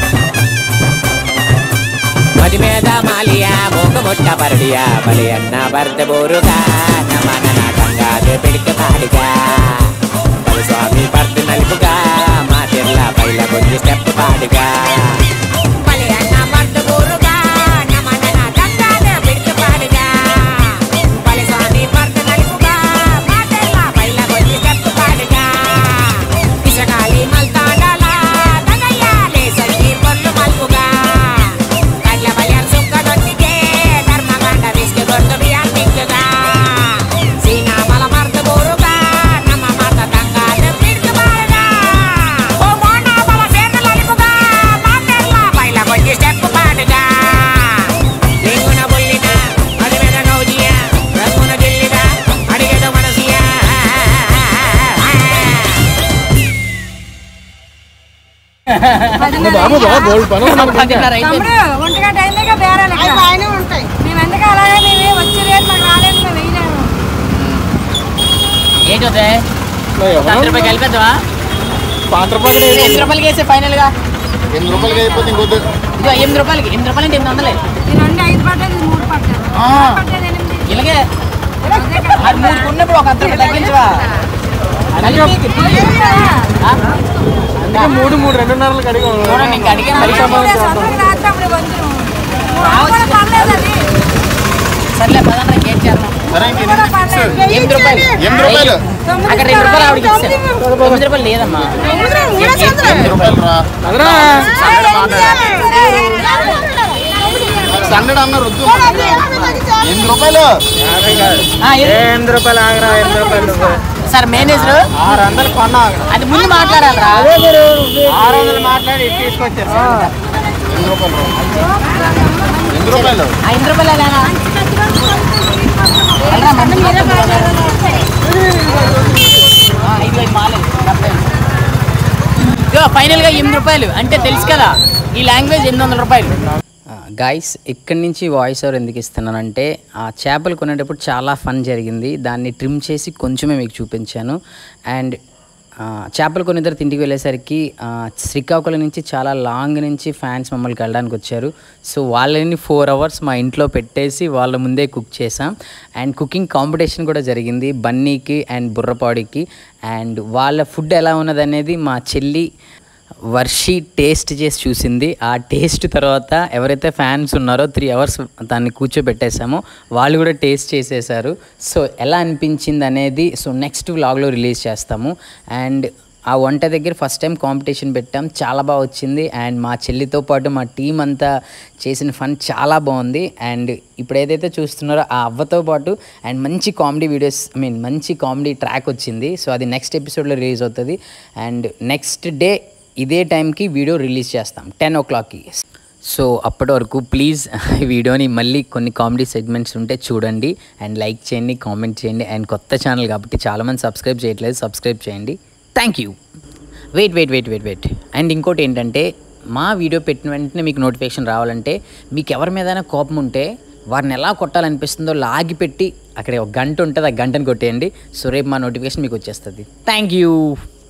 మది మీద మాలియా మూక ముట్ట పరడియా బలి అన్న భర్త బోరుగా నమన నాటంగా పిడికి పాడిగా బలి స్వామి భర్త నలుపుగా మా తిర్ల పైల కొంచెం స్టెప్ పాడిగా బలి అన్న భర్త బోరుగా నమన నాటంగా పిడికి పాడిగా బలి స్వామి భర్త నలుపుగా మా తిర్ల పైల కొంచెం స్టెప్ పాడిగా ఇసగాలి మల్తాడాల దగయ్యాలే సంజీ పొర్లు మల్పుగా కళ్ళ బలియర్ సుక్క దొట్టికే ధర్మగండ విస్కి దొట్టు బియ్యం తిక్కుగా సీనా బల మర్ద బోరుగా నమ్మ మత తంగాద పిడుకు బారుగా ఓ మోనా బల సేన లలిపుగా మాటెల్ల బయల కొంచెం స్టెప్ పాడుగా లింగున బుల్లిన అది మీద గౌజియా రంగున గిల్లిదా అడిగేదో మనసియా బాబు బాబు బోల్డ్ పని ఉంది మనకి. పదిన్నర అయిపోయింది. తమ్ముడు ఒంటి గంట అయిందిగా బేరాలు ఇక్కడ. బాగానే ఉంటాయి మేము ఎందుకు అలాగే మేము వచ్చి రేపు మాకు రాలేదు మేము వేయలేము ఏంటి వద్దే? ఎవరో వంద రూపాయలు కలిపేద్దామా పాత రూపాయలు ఎనిమిది రూపాయలకి వేసే ఫైనల్ గా ఎనిమిది రూపాయలకి అయిపోతే ఇంకొద్దు ఇదిగో ఎనిమిది రూపాయలకి ఎనిమిది రూపాయలు అంటే ఎనిమిది వందలే ఈ రెండు ఐదు పట్టేది ఇది మూడు పట్టేది ఆ. పట్టేది ఎనిమిది ఇలాగే అది మూడు కొన్నప్పుడు ఒక అర్థం తగ్గించవా ఆ? అందుకే మూడు మూడు రెండున్నరలకు అడిగి చూడండి ఇంకా అడిగే మరి తమ్ముడు రాత్రి అప్పుడు వంతులు. మూడు కూడా పర్లేదు అది సర్లే పదండ్రా గేట్ చేద్దాం సరే ఇంక ఎన్ని ఎనిమిది రూపాయలు ఎనిమిది రూపాయలు అక్కడ రెండు రూపాయలు ఆవిడకి ఇచ్చాను తొమ్మిది రూపాయలు లేదమ్మా ఎనిమిది రూపాయలు రా హండ్రెడ్ అన్నారు వద్దు ఎనిమిది రూపాయలు ఆ, ఎనిమిది- ఎనిమిది రూపాయలు ఆగరా ఎనిమిది రూపాయలు సార్ మేనేజర్ ఆరు వందలు కొన్నా అది ముందు మాట్లాడాలరా ఆరు వందలు మాట్లాడి ఇటు తీసుకొచ్చారు ఎనిమిది రూపాయలు రా. ఎనిమిది రూపాయలు ఆ ఎనిమిది రూపాయలు ఎలానా? వెళ్ళరా, మంది ఆ, ఇదిగో ఈ మాలలు, డెబ్బై. ఇదిగో ఫైనల్గా ఎనిమిది రూపాయలు అంటే తెలుసు కదా ఈ లాంగ్వేజ్ ఎనిమిది వందల రూపాయలు గాయస్ ఇక్కడి నుంచి వాయిస్ ఓవర్ ఎందుకు ఇస్తున్నానంటే ఆ చేపలు కొనేటప్పుడు చాలా ఫన్ జరిగింది దాన్ని ట్రిమ్ చేసి కొంచెమే మీకు చూపించాను అండ్ ఆ, చేపలు కొని ఇద్దరు ఇంటికి వెళ్ళేసరికి ఆ, శ్రీకాకుళం నుంచి చాలా లాంగ్ నుంచి ఫ్యాన్స్ మమ్మల్ని కలడానికి వచ్చారు సో వాళ్ళని ఫోర్ అవర్స్ మా ఇంట్లో పెట్టేసి వాళ్ళ ముందే కుక్ చేసాం అండ్ కుకింగ్ కాంపిటీషన్ కూడా జరిగింది బన్నీకి అండ్ బుర్రపాడికి అండ్ వాళ్ళ ఫుడ్ ఎలా ఉన్నది అనేది మా చెల్లి వర్షి టేస్ట్ చేసి చూసింది ఆ టేస్ట్ తర్వాత ఎవరైతే ఫ్యాన్స్ ఉన్నారో త్రీ అవర్స్ దాన్ని కూర్చోబెట్టేసామో వాళ్ళు కూడా టేస్ట్ చేసేసారు సో ఎలా అనిపించింది అనేది సో నెక్స్ట్ వ్లాగ్లో రిలీజ్ చేస్తాము అండ్ ఆ వంట దగ్గర ఫస్ట్ టైం కాంపిటీషన్ పెట్టాం చాలా బాగా వచ్చింది అండ్ మా చెల్లితో పాటు మా టీం అంతా చేసిన ఫన్ చాలా బాగుంది అండ్ ఇప్పుడు ఏదైతే చూస్తున్నారో ఆ అవ్వతో పాటు అండ్ మంచి కామెడీ వీడియోస్ ఐ మీన్ మంచి కామెడీ ట్రాక్ వచ్చింది సో అది నెక్స్ట్ ఎపిసోడ్లో రిలీజ్ అవుతుంది అండ్ నెక్స్ట్ డే ఇదే టైంకి వీడియో రిలీజ్ చేస్తాం టెన్ ఓ క్లాక్కి సో అప్పటి వరకు ప్లీజ్ ఈ వీడియోని మళ్ళీ కొన్ని కామెడీ సెగ్మెంట్స్ ఉంటే చూడండి అండ్ లైక్ చేయండి కామెంట్ చేయండి అండ్ కొత్త ఛానల్ కాబట్టి చాలామంది సబ్స్క్రైబ్ చేయట్లేదు సబ్స్క్రైబ్ చేయండి thank you wait wait wait wait wait and ఇంకోటి ఏంటంటే మా వీడియో పెట్టిన వెంటనే మీకు నోటిఫికేషన్ రావాలంటే మీకు ఎవరి మీదైనా కోపం ఉంటే వారిని ఎలా కొట్టాలనిపిస్తుందో లాగి పెట్టి అక్కడ ఒక గంట ఉంటుంది ఆ గంటను కొట్టేయండి సో రేపు మా నోటిఫికేషన్ మీకు వచ్చేస్తుంది థ్యాంక్ యూ